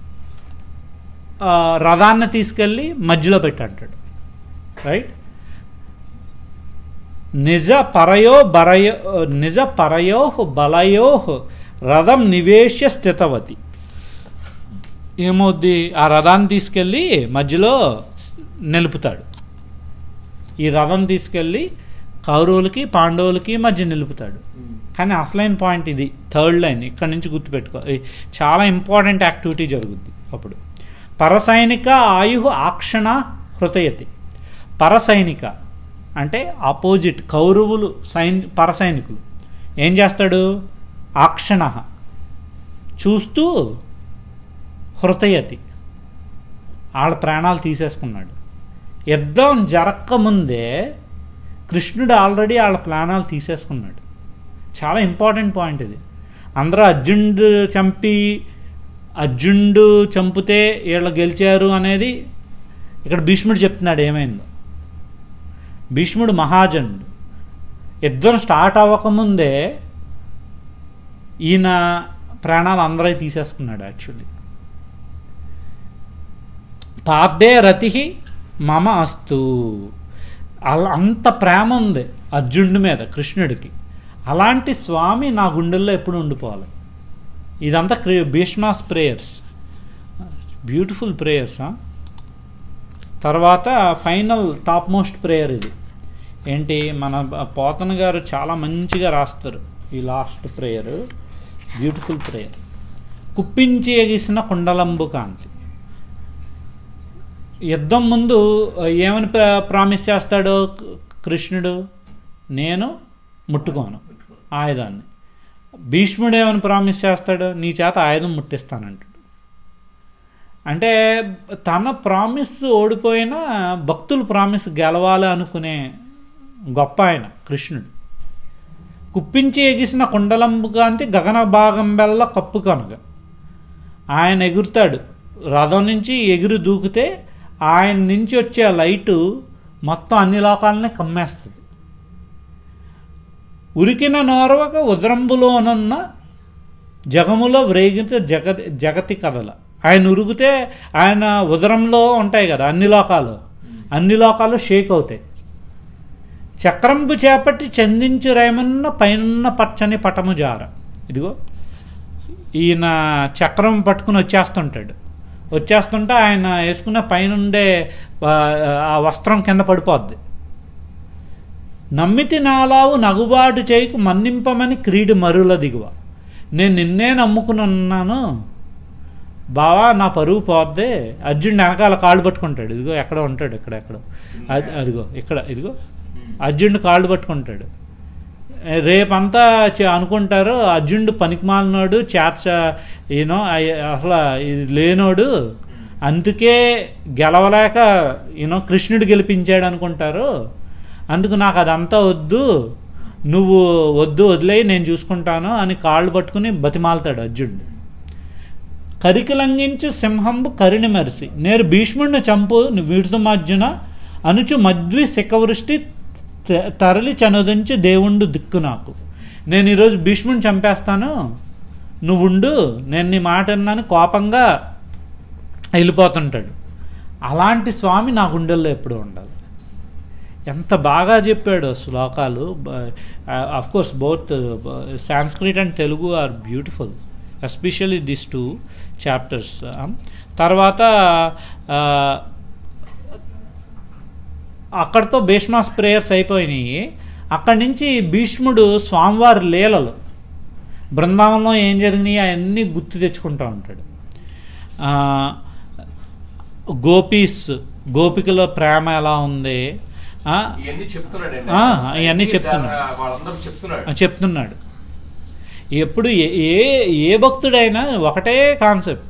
ఆ, రథాన్ని తీసుకెళ్ళి మధ్యలో పెట్టంటాడు రైట్ నిజ పరయో బరయో నిజ పరయో బలయో రథం నివేశ్య స్థితవతి ఏమవుద్ది ఆ రథాన్ని తీసుకెళ్ళి మధ్యలో నిలుపుతాడు ఈ రథం తీసుకెళ్ళి కౌరవులకి పాండవులకి మధ్య నిలుపుతాడు Hmm. కానీ అసలైన పాయింట్ ఇది థర్డ్ లైన్ ఇక్కడ నుంచి గుర్తుపెట్టుకో ఇది చాలా ఇంపార్టెంట్ యాక్టివిటీ జరుగుద్ది అప్పుడు పరసైనిక ఆయు ఆక్షణ హృతయతి పరసైనిక అంటే ఆపోజిట్ కౌరవులు సైన్ పరసైనికులు ఏం చేస్తాడు ఆక్షణ చూస్తూ హృతయతి వాళ్ళ ప్రాణాలు తీసేసుకున్నాడు యుద్ధం జరక్కముందే కృష్ణుడు ఆల్రెడీ వాళ్ళ ప్రాణాలు తీసేసుకున్నాడు చాలా ఇంపార్టెంట్ పాయింట్ ఇది అందరూ అర్జునుడు చంపి అర్జునుడు చంపితే వీళ్ళు గెలిచారు అనేది ఇక్కడ భీష్ముడు చెప్తున్నాడు ఏమైందో భీష్ముడు మహాజనుడు యుద్ధం స్టార్ట్ అవ్వకముందే ఈయన ప్రాణాలు అందరూ తీసేసుకున్నాడు యాక్చువల్లీ పార్థే రతి మమ అస్తు అలా అంత ప్రేమ ఉంది అర్జునుడి మీద కృష్ణుడికి అలాంటి స్వామి నా గుండెల్లో ఎప్పుడు ఉండిపోవాలి ఇదంతా క్రి భీష్మాస్ ప్రేయర్స్ బ్యూటిఫుల్ ప్రేయర్స్ తర్వాత ఫైనల్ టాప్ మోస్ట్ ప్రేయర్ ఇది ఏంటి మన పోతన గారు చాలా మంచిగా రాస్తారు ఈ లాస్ట్ ప్రేయర్ బ్యూటిఫుల్ ప్రేయర్ కుప్పించి ఎగిసిన కుండలంబు కాంతి యుద్ధం ముందు ఏమని ప్రామిస్ చేస్తాడు కృష్ణుడు నేను ముట్టుకోను ఆయుధాన్ని భీష్ముడు ఏమని ప్రామిస్ చేస్తాడు నీ చేత ఆయుధం ముట్టిస్తానంటాడు అంటే తన ప్రామిస్ ఓడిపోయినా భక్తులు ప్రామిస్ గెలవాలి అనుకునే గొప్ప ఆయన కృష్ణుడు కుప్పించి ఎగిసిన కుండలంబు కాంతి గగన భాగం బెల్ల కప్పు కనుక ఆయన ఎగురుతాడు రథం నుంచి ఎగురు దూకితే ఆయన నుంచి వచ్చే లైటు మొత్తం అన్ని లోకాలని కమ్మేస్తుంది ఉరికిన నోరవక ఉదరంబులోనున్న జగములో వ్రేగితే జగతి జగతి కథల ఆయన ఉరిగితే ఆయన ఉదరంలో ఉంటాయి కదా అన్ని లోకాలు అన్ని లోకాలు షేక్ అవుతాయి చక్రంబు చేపట్టి చందించు రేమన్న పైనున్న పచ్చని పటము జార ఇదిగో ఈయన చక్రం పట్టుకుని వచ్చేస్తుంటాడు వచ్చేస్తుంటే ఆయన వేసుకున్న పైనుండే ఆ, ఆ వస్త్రం కింద పడిపోద్ది నమ్మితి నాలావు నగుబాటు చేయకు మన్నింపమని క్రీడు మరుల దిగువ నేను నిన్నే నమ్ముకుని ఉన్నాను బావా నా పరువు పోద్దే అర్జున్ వెనకాల కాళ్ళు పట్టుకుంటాడు ఇదిగో ఎక్కడ ఉంటాడు ఇక్కడ ఎక్కడ అది- అదిగో ఇక్కడ ఇదిగో అర్జునుడు కాళ్ళు పట్టుకుంటాడు ఏ, రేపంతా చే- అనుకుంటారు అర్జునుడు పనికిమాలినోడు చేర్చ యూనో అసలు ఇది లేనోడు అందుకే గెలవలేక యూనో కృష్ణుడు గెలిపించాడు అనుకుంటారు అందుకు నాకు అదంతా వద్దు నువ్వు వద్దు వదిలేయి నేను చూసుకుంటాను అని కాళ్ళు పట్టుకుని బతిమాలుతాడు అర్జునుడు కరికి లంఘించి సింహంబు కరిని మరిసి నేరు భీష్ముడిని చంపు వీడుతుమార్జున అనుచు మద్వి శిఖవృష్టి త- తరలి చనుదించి దేవుండు దిక్కు నాకు నేను ఈరోజు భీష్ముడిని చంపేస్తాను నువ్వుండు నేను నీ మాట అన్నాను కోపంగా వెళ్ళిపోతుంటాడు అలాంటి స్వామి నా గుండెల్లో ఎప్పుడూ ఉండాలి ఎంత బాగా చెప్పాడు ఆ శ్లోకాలు of course both Sanskrit and Telugu are beautiful especially this two chapters తర్వాత ఆ, అక్కడితో భీష్మాస్ ప్రేయర్స్ అయిపోయినాయి అక్కడి నుంచి భీష్ముడు స్వామివారి లీలలు బృందావనంలో ఏం జరిగినాయి అవన్నీ గుర్తు తెచ్చుకుంటూ ఉంటాడు ఆ, గోపీస్ గోపికల ప్రేమ ఎలా ఉంది ఆ, ఇవన్నీ చెప్తున్నాడు ఆ, ఇవన్నీ చెప్తున్నాడు. వాళ్ళందరూ చెప్తున్నాడు అని చెప్తున్నాడు ఎప్పుడు ఏ- ఏ ఏ భక్తుడైనా ఒకటే కాన్సెప్ట్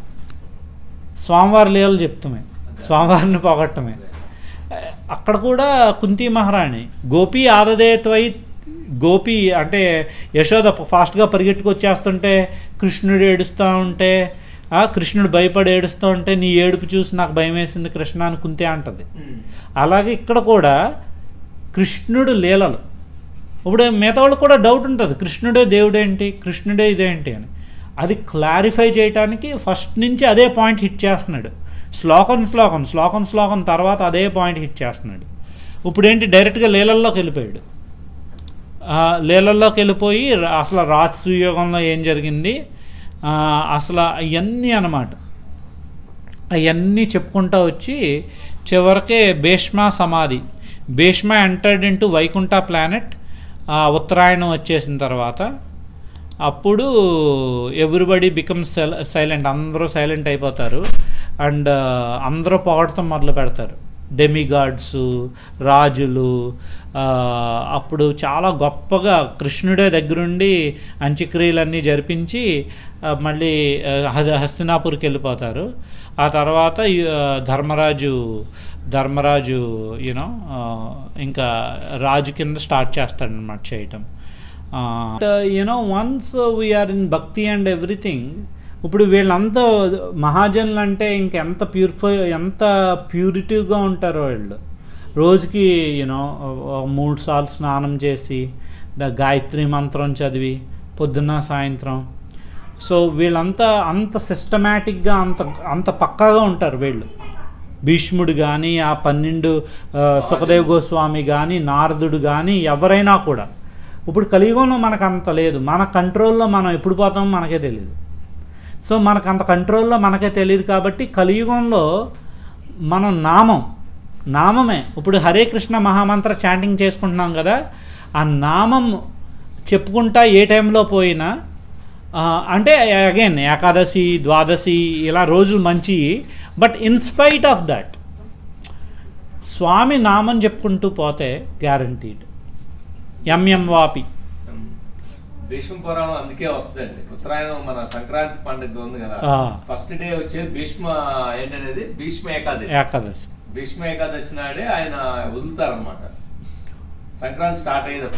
స్వామివారి లీలలు చెప్తామే స్వామివారిని పొగట్టమే అక్కడ కూడా కుంతి మహారాణి గోపి ఆదదేత్వై గోపి అంటే యశోద ఫాస్ట్గా పరిగెట్టుకు వచ్చేస్తుంటే కృష్ణుడు ఏడుస్తూ ఉంటే ఆ కృష్ణుడు భయపడి ఏడుస్తూ ఉంటే నీ ఏడుపు చూసి నాకు భయం వేసింది కృష్ణ అని కుంతి అంటది ఉమ్. అలాగే ఇక్కడ కూడా కృష్ణుడు లీలలు ఇప్పుడు మిగతా వాళ్ళకి కూడా డౌట్ ఉంటుంది కృష్ణుడే దేవుడేంటి కృష్ణుడే ఇదేంటి అని అది క్లారిఫై చేయడానికి ఫస్ట్ నుంచి అదే పాయింట్ హిట్ చేస్తున్నాడు శ్లోకం శ్లోకం శ్లోకం శ్లోకం తర్వాత అదే పాయింట్ హిట్ చేస్తున్నాడు ఇప్పుడు ఏంటి డైరెక్ట్గా లీలల్లోకి వెళ్ళిపోయాడు ఆ, లీలల్లోకి వెళ్ళిపోయి ర- అసలు రాజసూయోగంలో ఏం జరిగింది ఆ, అసలు అవన్నీ అన్నమాట అవన్నీ చెప్పుకుంటూ వచ్చి చివరికి భీష్మ సమాధి Bhishma entered into Vaikuntha planet Uttarayanam వచ్చేసిన తర్వాత అప్పుడు ఎవ్రీబడి బికమ్ సైలెంట్ అందరూ సైలెంట్ అయిపోతారు అండ్ అందరూ పొగడటం మొదలు పెడతారు డెమిగాడ్స్ రాజులు ఆ, అప్పుడు చాలా గొప్పగా కృష్ణుడే దగ్గరుండి అంత్యక్రియలన్నీ జరిపించి ఆ, మళ్ళీ ఆ, హ- హస్తినాపూర్కి వెళ్ళిపోతారు ఆ తర్వాత ఆ, ధర్మరాజు ధర్మరాజు యూనో ఇంకా రాజు కింద స్టార్ట్ చేస్తాడనమాట చేయటం you know once we are in bhakti and everything ఇప్పుడు వీళ్ళంతా మహాజనులు అంటే ఇంకెంత ప్యూరిఫై ఎంత ప్యూరిటీగా ఉంటారో వీళ్ళు రోజుకి యూనో మూడు సార్లు స్నానం చేసి ద గాయత్రి మంత్రం చదివి పొద్దున్న సాయంత్రం సో వీళ్ళంతా అంత సిస్టమేటిక్గా అంత అంత పక్కాగా ఉంటారు వీళ్ళు భీష్ముడు కానీ ఆ పన్నెండు ఆ, సుఖదేవ్ గోస్వామి కానీ నారదుడు కానీ ఎవరైనా కూడా ఇప్పుడు కలియుగంలో మనకు అంత లేదు మన కంట్రోల్లో మనం ఎప్పుడు పోతామో మనకే తెలియదు సో మనకు అంత కంట్రోల్లో మనకే తెలియదు కాబట్టి కలియుగంలో మనం నామం నామమే ఇప్పుడు హరే కృష్ణ మహామంత్ర చాంటింగ్ చేసుకుంటున్నాం కదా ఆ నామం చెప్పుకుంటా ఏ టైంలో పోయినా ఆ, అంటే అగైన్ ఏకాదశి ద్వాదశి ఇలా రోజులు మంచి బట్ ఇన్స్పైట్ ఆఫ్ దట్ స్వామి నామం చెప్పుకుంటూ పోతే గ్యారంటీడ్ ఎంఎం వాపి ఉమ్. భీష్మ పురాణం అందుకే వస్తుందండి ఉత్తరాయణం మన సంక్రాంతి పండుగ ఉంది కదా ఆ. ఫస్ట్ డే వచ్చేది భీష్మ ఏంటనేది భీష్మ ఏకాదశి ఏకాదశి భీష్మ ఏకాదశి నాడే ఆయన వదులుతారనమాట సంక్రాంతి స్టార్ట్ అయ్యేటప్పుడు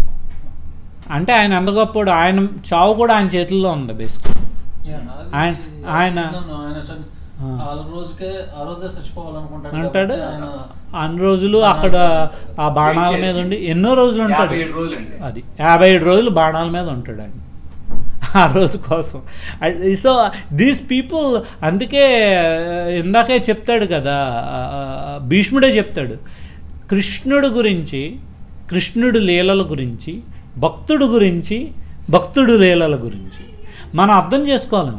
అంటే ఆయన ఎంత గొప్పడు ఆయన చావు కూడా ఆయన చేతుల్లో ఉంది బేసిక్ Yeah, అది ఆయన- ఆయన- విన్నాను. ఆయన చని- ఆ. ఆ రోజుకే ఆ రోజే చచ్చిపోవాలనుకుంటాడు అంటాడు కాబట్టి ఆయన అన్ని రోజులు అక్కడ ఆ బాణాల మీద ఉండి ఎన్నో రోజులు ఉంటాడు యాభై ఏడు రోజులండి. అది యాభై ఏడు రోజులు బాణాల మీద ఉంటాడు ఆయన ఆ రోజు కోసం సో దీస్ పీపుల్ అందుకే ఇందాకే చెప్తాడు కదా ఆ, భీష్ముడే చెప్తాడు కృష్ణుడు గురించి కృష్ణుడు లీలల గురించి భక్తుడు గురించి భక్తుడు లీలల గురించి మనం అర్థం చేసుకోలేం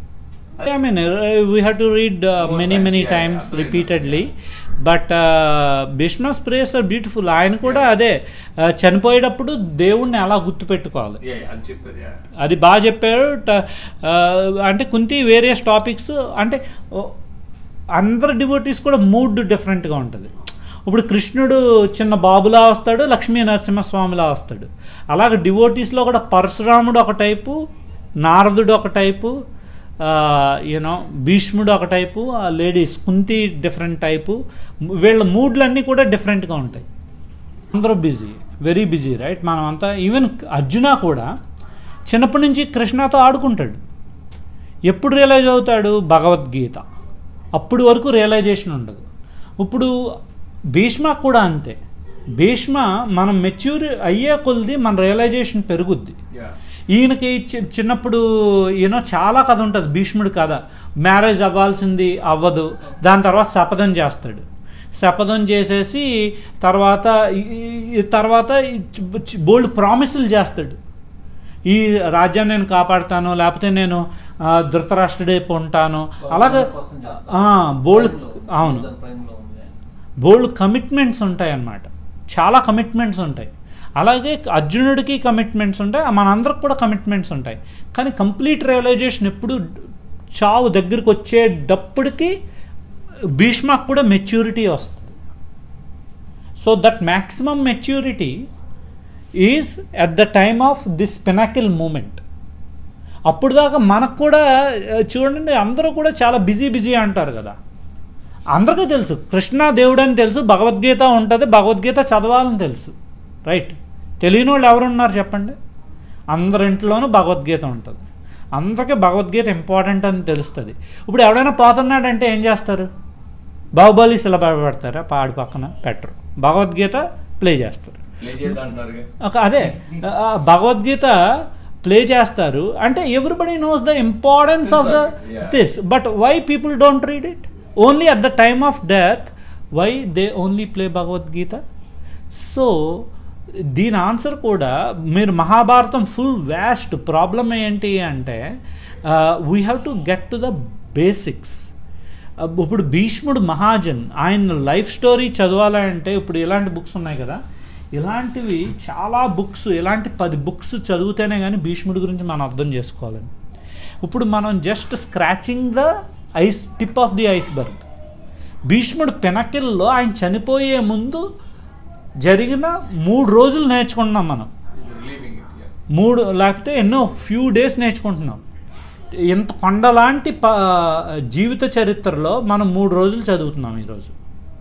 I mean, uh, we have to read uh, More many, times, many yeah, times yeah, repeatedly. But uh, Bhishma's prayers are beautiful. ఆయన కూడా అదే uh, చనిపోయేటప్పుడు దేవుణ్ణి అలా గుర్తుపెట్టుకోవాలి Yeah, yeah, అది చెప్పారు yeah. అది బాగా చెప్పారు ట- ఆ, అంటే కుంతి వేరియస్ టాపిక్స్ అంటే ఓ, అందరు డివోటీస్ కూడా మూడ్ డిఫరెంట్గా ఉంటుంది ఇప్పుడు కృష్ణుడు చిన్న బాబులా వస్తాడు లక్ష్మీ నరసింహస్వామిలా వస్తాడు అలాగే డివోటీస్లో కూడా పరశురాముడు ఒక టైపు నారదుడు ఒక టైపు యూనో భీష్ముడు ఒక టైపు ఆ లేడీస్ కుంతి డిఫరెంట్ టైపు వీళ్ళ మూడ్లన్నీ కూడా డిఫరెంట్గా ఉంటాయి అందరూ బిజీ వెరీ బిజీ రైట్ మనం అంతా ఈవెన్ అర్జున కూడా చిన్నప్పటి నుంచి కృష్ణతో ఆడుకుంటాడు ఎప్పుడు రియలైజ్ అవుతాడు భగవద్గీత అప్పుడు వరకు రియలైజేషన్ ఉండదు ఇప్పుడు భీష్మ కూడా అంతే భీష్మ మనం మెచ్యూర్ అయ్యే కొలిది మన రియలైజేషన్ పెరుగుద్ది Yeah. ఈయనకి చి- చిన్నప్పుడు ఈయన చాలా కథ ఉంటుంది భీష్ముడి కథ మ్యారేజ్ అవ్వాల్సింది అవ్వదు దాని తర్వాత శపథం చేస్తాడు శపథం చేసేసి తర్వాత ఈ- ఈ- తర్వాత బోల్డ్ ప్రామిసులు చేస్తాడు ఈ రాజ్యాన్ని నేను కాపాడుతాను లేకపోతే నేను ఆ, ధృతరాష్ట్రుడే ఉంటాను అలాగే కోసం చేస్తాడు. బోల్డ్ Prime లో, అవును season prime లో ఉంది ఆయన. బోల్డ్ కమిట్మెంట్స్ ఉంటాయి అన్నమాట చాలా కమిట్మెంట్స్ ఉంటాయి అలాగే అర్జునుడికి కమిట్మెంట్స్ ఉంటాయి మనందరికి కూడా కమిట్మెంట్స్ ఉంటాయి కానీ కంప్లీట్ రియలైజేషన్ ఎప్పుడు చావు దగ్గరికి వచ్చేటప్పటికి భీష్మకు కూడా మెచ్యూరిటీ వస్తుంది so that maximum maturity is at the time of this pinnacle moment అప్పుడు దాకా మనకు కూడా ఆ, చూడండి అందరూ కూడా చాలా బిజీ బిజీ అంటారు కదా అందరికీ తెలుసు కృష్ణ దేవుడు అని తెలుసు భగవద్గీత ఉంటుంది భగవద్గీత చదవాలని తెలుసు రైట్ తెలియని వాళ్ళు ఎవరున్నారు చెప్పండి అందరి ఇంట్లోనూ భగవద్గీత ఉంటుంది అందరికీ భగవద్గీత ఇంపార్టెంట్ అని తెలుస్తుంది ఇప్పుడు ఎవడైనా పోతున్నాడంటే ఏం చేస్తారు బాహుబలి శిలబ పెడతారా పాడి పక్కన పెట్టరు భగవద్గీత ప్లే చేస్తారు Play చేద్దాం అంటున్నారుగా. ఒక అదే ఆ, భగవద్గీత ప్లే చేస్తారు అంటే everybody knows the importance of the Yeah. This but why people don't read it only at the time of death why they only play Bhagavad Gita so దీని ఆన్సర్ కూడా మీరు మహాభారతం ఫుల్ వ్యాస్ట్ ప్రాబ్లం ఏంటి అంటే we have to get to the basics ఇప్పుడు భీష్ముడు మహాజన్ ఆయన life story చదవాలంటే ఇప్పుడు ఇలాంటి బుక్స్ ఉన్నాయి కదా ఇలాంటివి చాలా బుక్స్ ఇలాంటి పది బుక్స్ చదివితేనే కానీ భీష్ముడి గురించి మనం అర్థం చేసుకోవాలని ఇప్పుడు మనం just scratching the ice tip of the iceberg భీష్ముడు పెనకిల్లో ఆయన చనిపోయే ముందు జరిగిన మూడు రోజులు నేర్చుకుంటున్నాం మనం It's relieving it, yeah. మూడు లేకపోతే ఎన్నో ఫ్యూ డేస్ నేర్చుకుంటున్నాం ఇంత కొండలాంటి ప జీవిత చరిత్రలో మనం మూడు రోజులు చదువుతున్నాం ఈరోజు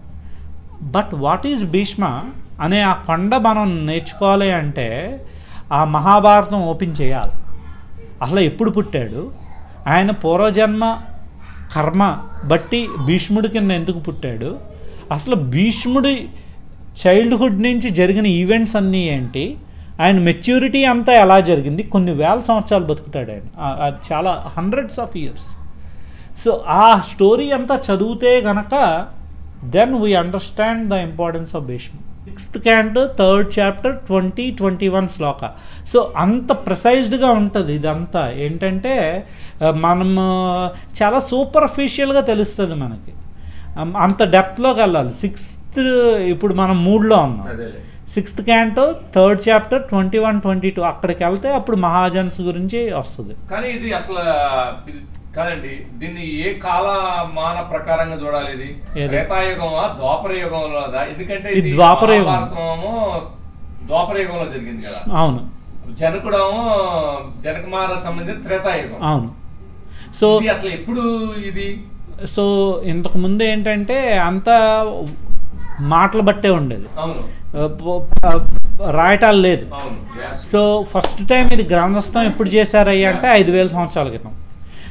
బట్ వాట్ ఈజ్ భీష్మ అనే ఆ కొండ మనం నేర్చుకోవాలి అంటే ఆ మహాభారతం ఓపెన్ చేయాలి అసలు ఎప్పుడు పుట్టాడు ఆయన పూర్వజన్మ కర్మ బట్టి భీష్ముడి కింద ఎందుకు పుట్టాడు అసలు భీష్ముడి చైల్డ్హుడ్ నుంచి జరిగిన ఈవెంట్స్ అన్నీ ఏంటి ఆయన మెచ్యూరిటీ అంతా ఎలా జరిగింది కొన్ని వేల సంవత్సరాలు బతుకుతాడు ఆయన ఆ- ఆ చాలా హండ్రెడ్స్ ఆఫ్ ఇయర్స్ సో ఆ స్టోరీ అంతా చదివితే గనక then we understand the importance of Bhishma sixth canto third chapter twenty twenty one shloka so అంత ప్రిసైజ్డ్గా ఉంటుంది ఇదంతా ఏంటంటే ఆ, మనం చాలా సూపర్ఫిషియల్గా తెలుస్తుంది మనకి అం- అంత డెప్త్లోకి వెళ్ళాలి సిక్స్త్ ఇప్పుడు మనం మూడ్లో ఉన్నాం అదేలే. Sixth canto third chapter twenty one twenty two అక్కడికి వెళ్తే అప్పుడు మహాజన్స్ గురించి వస్తుంది కానీ ఇది అసలు ఇది కాదండి దీన్ని ఏ కాలమాన ప్రకారంగా చూడాలి ఇది ఏది? త్రేతాయుగమా ద్వాపర యుగంలో ఎందుకంటే ఇది ద్వాపర యుగం. మహాభారతమేమో ద్వాపర యుగంలో జరిగింది కదా అవును జనకుడేమో జనక మహారాజ్ సంబంధించిన త్రేతాయుగం అవును సో ఇది అసలు ఎప్పుడు ఇది సో ఇంతకు ముందు ఏంటంటే అంతా మాటలు బట్టే ఉండేది అవును ఆ, పో- ఆ, రాయటాలు లేదు అవును yes. సో ఫస్ట్ టైం ఇది గ్రంథస్థం ఎప్పుడు చేశారయ్యా అంటే ఐదు వేల సంవత్సరాల క్రితం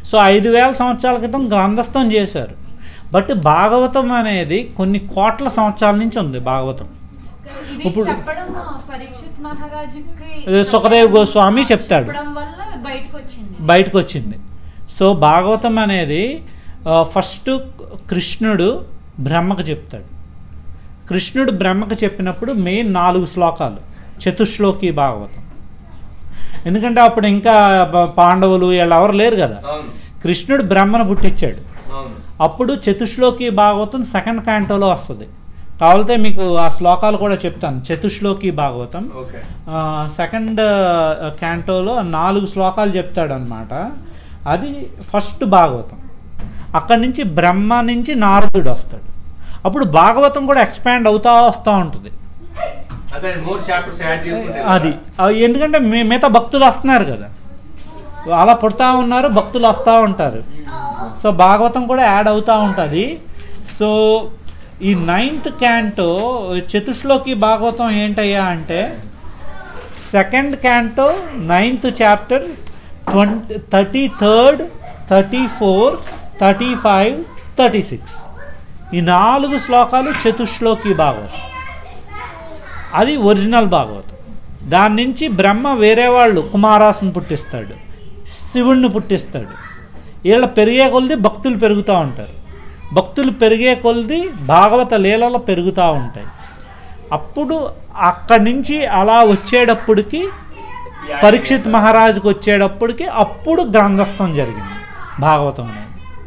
సో ఐదు వేల సంవత్సరాల క్రితం గ్రంథస్థం చేశారు బట్ భాగవతం అనేది కొన్ని కోట్ల సంవత్సరాల నుంచి ఉంది భాగవతం ఇది ఇప్పుడు- చెప్పడం పరీక్షిత్ మహారాజుకి ఇది సుఖదేవ్ గోస్వామి చెప్తాడు. చెప్పడం వల్ల బయటకు వచ్చింది బయటకు వచ్చింది సో భాగవతం అనేది ఆ, ఫస్ట్ కృష్ణుడు బ్రహ్మకు చెప్తాడు కృష్ణుడు బ్రహ్మకు చెప్పినప్పుడు మెయిన్ నాలుగు శ్లోకాలు చతుశ్లోకి భాగవతం ఎందుకంటే అప్పుడు ఇంకా ప- పాండవులు వీళ్ళు ఎవరు లేరు కదా అవును కృష్ణుడు బ్రహ్మను పుట్టించాడు అవును అప్పుడు చతుశ్లోకి భాగవతం సెకండ్ క్యాంటోలో వస్తుంది కావాలితే మీకు ఆ శ్లోకాలు కూడా చెప్తాను చతుశ్లోకి భాగవతం ఓకే ఆ, సెకండ్ ఆ, క్యాంటోలో నాలుగు శ్లోకాలు చెప్తాడు అనమాట అది ఫస్ట్ భాగవతం అక్కడి నుంచి బ్రహ్మ నుంచి నారదుడు వస్తాడు అప్పుడు భాగవతం కూడా ఎక్స్పాండ్ అవుతా వస్తూ ఉంటుంది అదే మోర్ చాప్టర్స్ యాడ్ చేసుకుంటే అది అవి ఎందుకంటే మీ- మిగతా భక్తులు వస్తున్నారు కదా అలా పుడతా ఉన్నారు భక్తులు వస్తూ ఉంటారు సో భాగవతం కూడా యాడ్ అవుతూ ఉంటుంది సో ఈ నైన్త్ క్యాంటో చతుశ్లోకి భాగవతం ఏంటయ్యా అంటే second canto ninth chapter twenty thirty third thirty four thirty five thirty six ఈ నాలుగు శ్లోకాలు చతుశ్లోకి భాగవతం అది ఒరిజినల్ భాగవతం దాని నుంచి బ్రహ్మ వేరే వాళ్ళు కుమారాసుని పుట్టిస్తాడు శివుణ్ణి పుట్టిస్తాడు వీళ్ళ పెరిగే కొలది భక్తులు పెరుగుతూ ఉంటారు భక్తులు పెరిగే కొలది భాగవత లీలలు పెరుగుతూ ఉంటాయి అప్పుడు అక్కడి నుంచి అలా వచ్చేటప్పటికి పరీక్షిత్ మహారాజుకు వచ్చేటప్పటికి అప్పుడు గ్రంథస్థం జరిగింది భాగవతం అనేది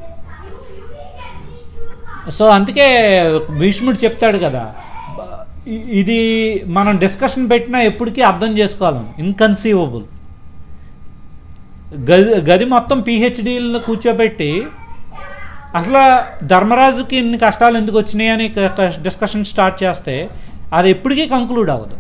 సో అందుకే భీష్ముడు చెప్తాడు కదా ఇ- ఇది మనం డిస్కషన్ పెట్టినా ఎప్పటికీ అర్థం చేసుకోవాలి ఇన్కన్సీవబుల్ గది గది మొత్తం పిహెచ్డీలను కూర్చోబెట్టి అసలు ధర్మరాజుకి ఇన్ని కష్టాలు ఎందుకు వచ్చినాయి అని డిస్కషన్ స్టార్ట్ చేస్తే అది ఎప్పటికీ కంక్లూడ్ అవ్వదు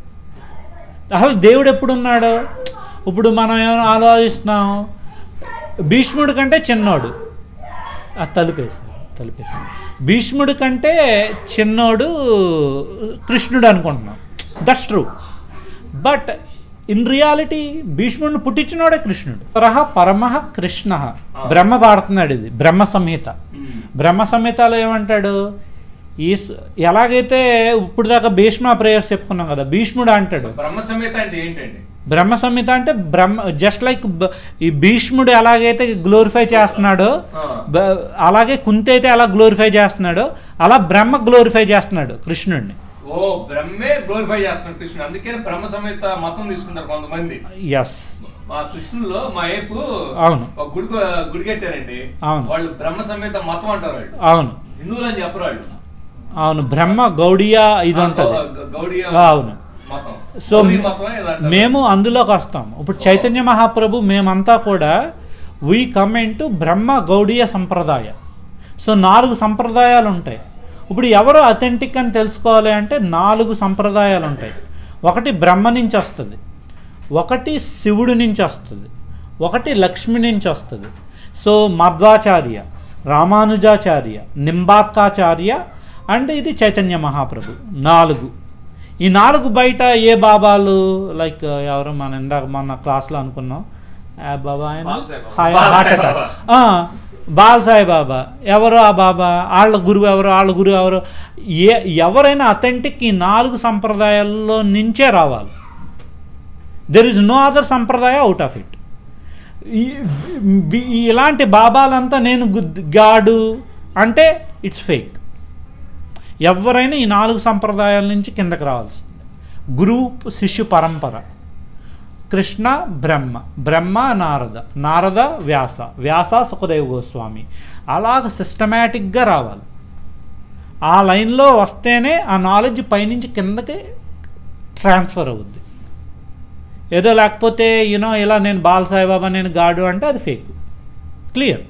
అసలు దేవుడు ఎప్పుడున్నాడు ఇప్పుడు మనం ఏమైనా ఆలోచిస్తున్నాం భీష్ముడి కంటే చిన్నోడు అది తలుపేశాడు తలుపేశాడు భీష్ముడి కంటే చిన్నోడు కృష్ణుడు అనుకుంటున్నాం that's true but in reality భీష్ముడిని పుట్టించినోడే కృష్ణుడు పరహ పరమః కృష్ణ బ్రహ్మ పాడుతున్నాడు ఇది బ్రహ్మ సంహిత బ్రహ్మ సంహితలో ఏమంటాడు ఈ స- ఎలాగైతే ఇప్పుడు దాకా భీష్మ ప్రేయర్స్ చెప్పుకున్నాం కదా భీష్ముడు అంటాడు బ్రహ్మ సమేత అంటే ఏంటండి బ్రహ్మ సంహిత అంటే బ్రహ్మ జస్ట్ లైక్ ఈ భీష్ముడు ఎలాగైతే గ్లోరిఫై చేస్తున్నాడో ఆ. బ- అలాగే కుంతి అయితే ఎలా గ్లోరిఫై చేస్తున్నాడో అలా బ్రహ్మ గ్లోరిఫై చేస్తున్నాడు కృష్ణుడిని ఓ బ్రహ్మే గ్లోరిఫై చేస్తున్నాడు కృష్ణుడు అందుకే బ్రహ్మ సమేత మతం తీసుకుంటారు కొంతమంది ఎస్ మా కృష్ణుల్లో మా ఏపు అవును. ఒక గుడి గుడి కట్టారండి అవును. వాళ్ళు బ్రహ్మ సమేత మతం అంటారు వాళ్ళు అవును హిందువులు అని చెప్పరు వాళ్ళు అవును బ్రహ్మ గౌడియా ఇది ఆ, ఉంటుంది గౌ- గౌడీయ అవును. మతం సో గౌడీ మతం ఏదో అంటారు. మేము అందులోకి వస్తాం ఇప్పుడు చైతన్య మహాప్రభు మేమంతా కూడా వీ కమెంట్ బ్రహ్మ గౌడీయ సంప్రదాయ సో నాలుగు సంప్రదాయాలు ఉంటాయి ఇప్పుడు ఎవరు అథెంటిక్ అని తెలుసుకోవాలి అంటే నాలుగు సంప్రదాయాలు ఉంటాయి ఒకటి బ్రహ్మ నుంచి వస్తుంది ఒకటి శివుడి నుంచి వస్తుంది ఒకటి లక్ష్మి నుంచి వస్తుంది సో మధ్వాచార్య రామానుజాచార్య నింబార్కాచార్య అండ్ ఇది చైతన్య మహాప్రభు నాలుగు ఈ నాలుగు బయట ఏ బాబాలు లైక్ ఎవరు మన ఇందాక మన క్లాస్లో అనుకున్నాం ఆ బాబా ఆయన Bal Sai Baba. Hi Bal heart Sai attack Baba. ఆ, బాల్ సాయి బాబా ఎవరు ఆ బాబా వాళ్ళ గురువు ఎవరు వాళ్ళ గురువు ఎవరు ఏ ఎవరైనా అథెంటిక్ ఈ నాలుగు సంప్రదాయాల్లో నుంచే రావాలి దెర్ ఇస్ నో అదర్ సంప్రదాయ అవుట్ ఆఫ్ ఇట్ ఇలాంటి బాబాలంతా నేను గు- గాడు అంటే ఇట్స్ ఫేక్ ఎవరైనా ఈ నాలుగు సంప్రదాయాల నుంచి కిందకి రావాల్సిందే గురువు శిష్యు పరంపర కృష్ణ బ్రహ్మ బ్రహ్మ నారద నారద వ్యాస వ్యాస సుఖదేవ్ గోస్వామి అలాగ సిస్టమేటిక్గా రావాలి ఆ లైన్లో వస్తేనే ఆ నాలెడ్జ్ పైనుంచి కిందకి ట్రాన్స్ఫర్ అవుద్ది ఏదో లేకపోతే యూనో ఇలా నేను బాల సాయిబాబా నేను గాడు అంటే అది ఫేక్ క్లియర్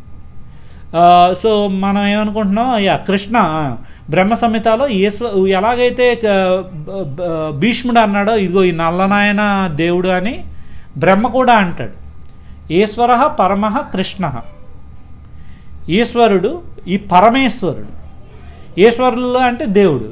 సో మనం ఏమనుకుంటున్నాం యా కృష్ణ ఆ, బ్రహ్మ సంహితలో ఈశ్వ ఎలాగైతే ఆ, బ- బ- భీష్ముడు అన్నాడో ఇదిగో ఈ నల్లనాయన దేవుడు అని బ్రహ్మ కూడా అంటాడు ఈశ్వర పరమ కృష్ణ ఈశ్వరుడు ఈ పరమేశ్వరుడు ఈశ్వరులు అంటే దేవుడు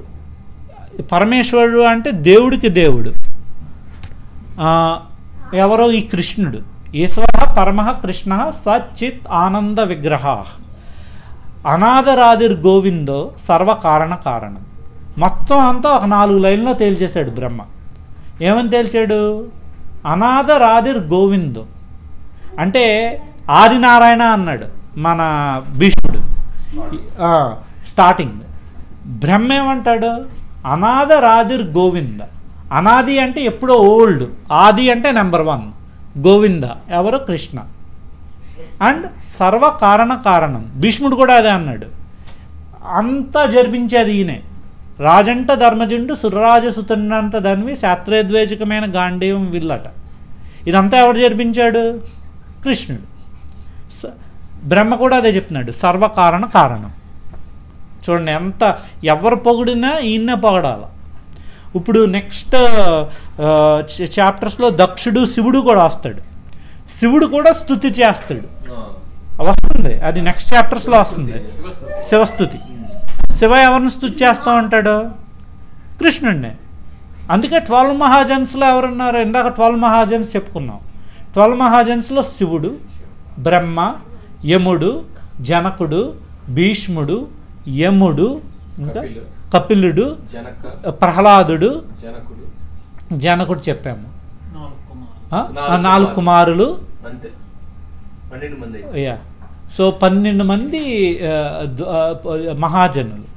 పరమేశ్వరుడు అంటే దేవుడికి దేవుడు ఆ, ఎవరో ఈ కృష్ణుడు ఈశ్వర పరమ కృష్ణ సచిత్ ఆనంద విగ్రహ అనాథరాదిర్ గోవిందో సర్వకారణ కారణం మొత్తం అంతా ఒక నాలుగు లైన్లో తేల్చేశాడు బ్రహ్మ ఏమని తేల్చాడు అనాథరాదిర్ గోవిందో అంటే ఆదినారాయణ అన్నాడు మన భీష్ముడు ఆ, స్టార్టింగ్ బ్రహ్మ ఏమంటాడు అనాథ రాదిర్ గోవింద అనాది అంటే ఎప్పుడో ఓల్డ్ ఆది అంటే నెంబర్ వన్ గోవింద ఎవరు కృష్ణ అండ్ సర్వ కారణ కారణం భీష్ముడు కూడా అదే అన్నాడు అంతా జరిపించేది ఈయనే రాజంట ధర్మజుండు సురరాజసుతున్నంత ధన్వి శాస్త్రేద్వేజకమైన గాంధీవం విల్లట ఇదంతా ఎవడు జరిపించాడు కృష్ణుడు స- బ్రహ్మ కూడా అదే చెప్తున్నాడు సర్వకారణ కారణం చూడండి ఎంత ఎవరు పొగిడినా ఈయన్నే పొగడాల ఇప్పుడు నెక్స్ట్ చాప్టర్స్లో దక్షుడు శివుడు కూడా వస్తాడు శివుడు కూడా స్థుతి చేస్తాడు ఆ, వస్తుంది అది నెక్స్ట్ చాప్టర్స్లో వస్తుంది శివస్థుతి. శివస్థుతి శివ ఎవరిని స్థుతి చేస్తూ ఉంటాడు కృష్ణుడిని అందుకే ట్వెల్వ్ మహాజన్స్లో ఎవరున్నారు ఇందాక ట్వెల్వ్ మహాజన్స్ చెప్పుకున్నాం ట్వెల్వ్ మహాజన్స్లో శివుడు బ్రహ్మ యముడు జనకుడు భీష్ముడు యముడు ఇంకా కపిలుడు. కపిలుడు జనక ప్రహ్లాదుడు జనకుడు జనకుడు చెప్పాము నాలుగు కుమారులు. ఆ? ఆ నాలుగు నాలుగు కుమారులు అంతే పన్నెండు మంది అయితే. యా సో పన్నెండు మంది ఆ, ద- ఆ, ప- మహాజనులు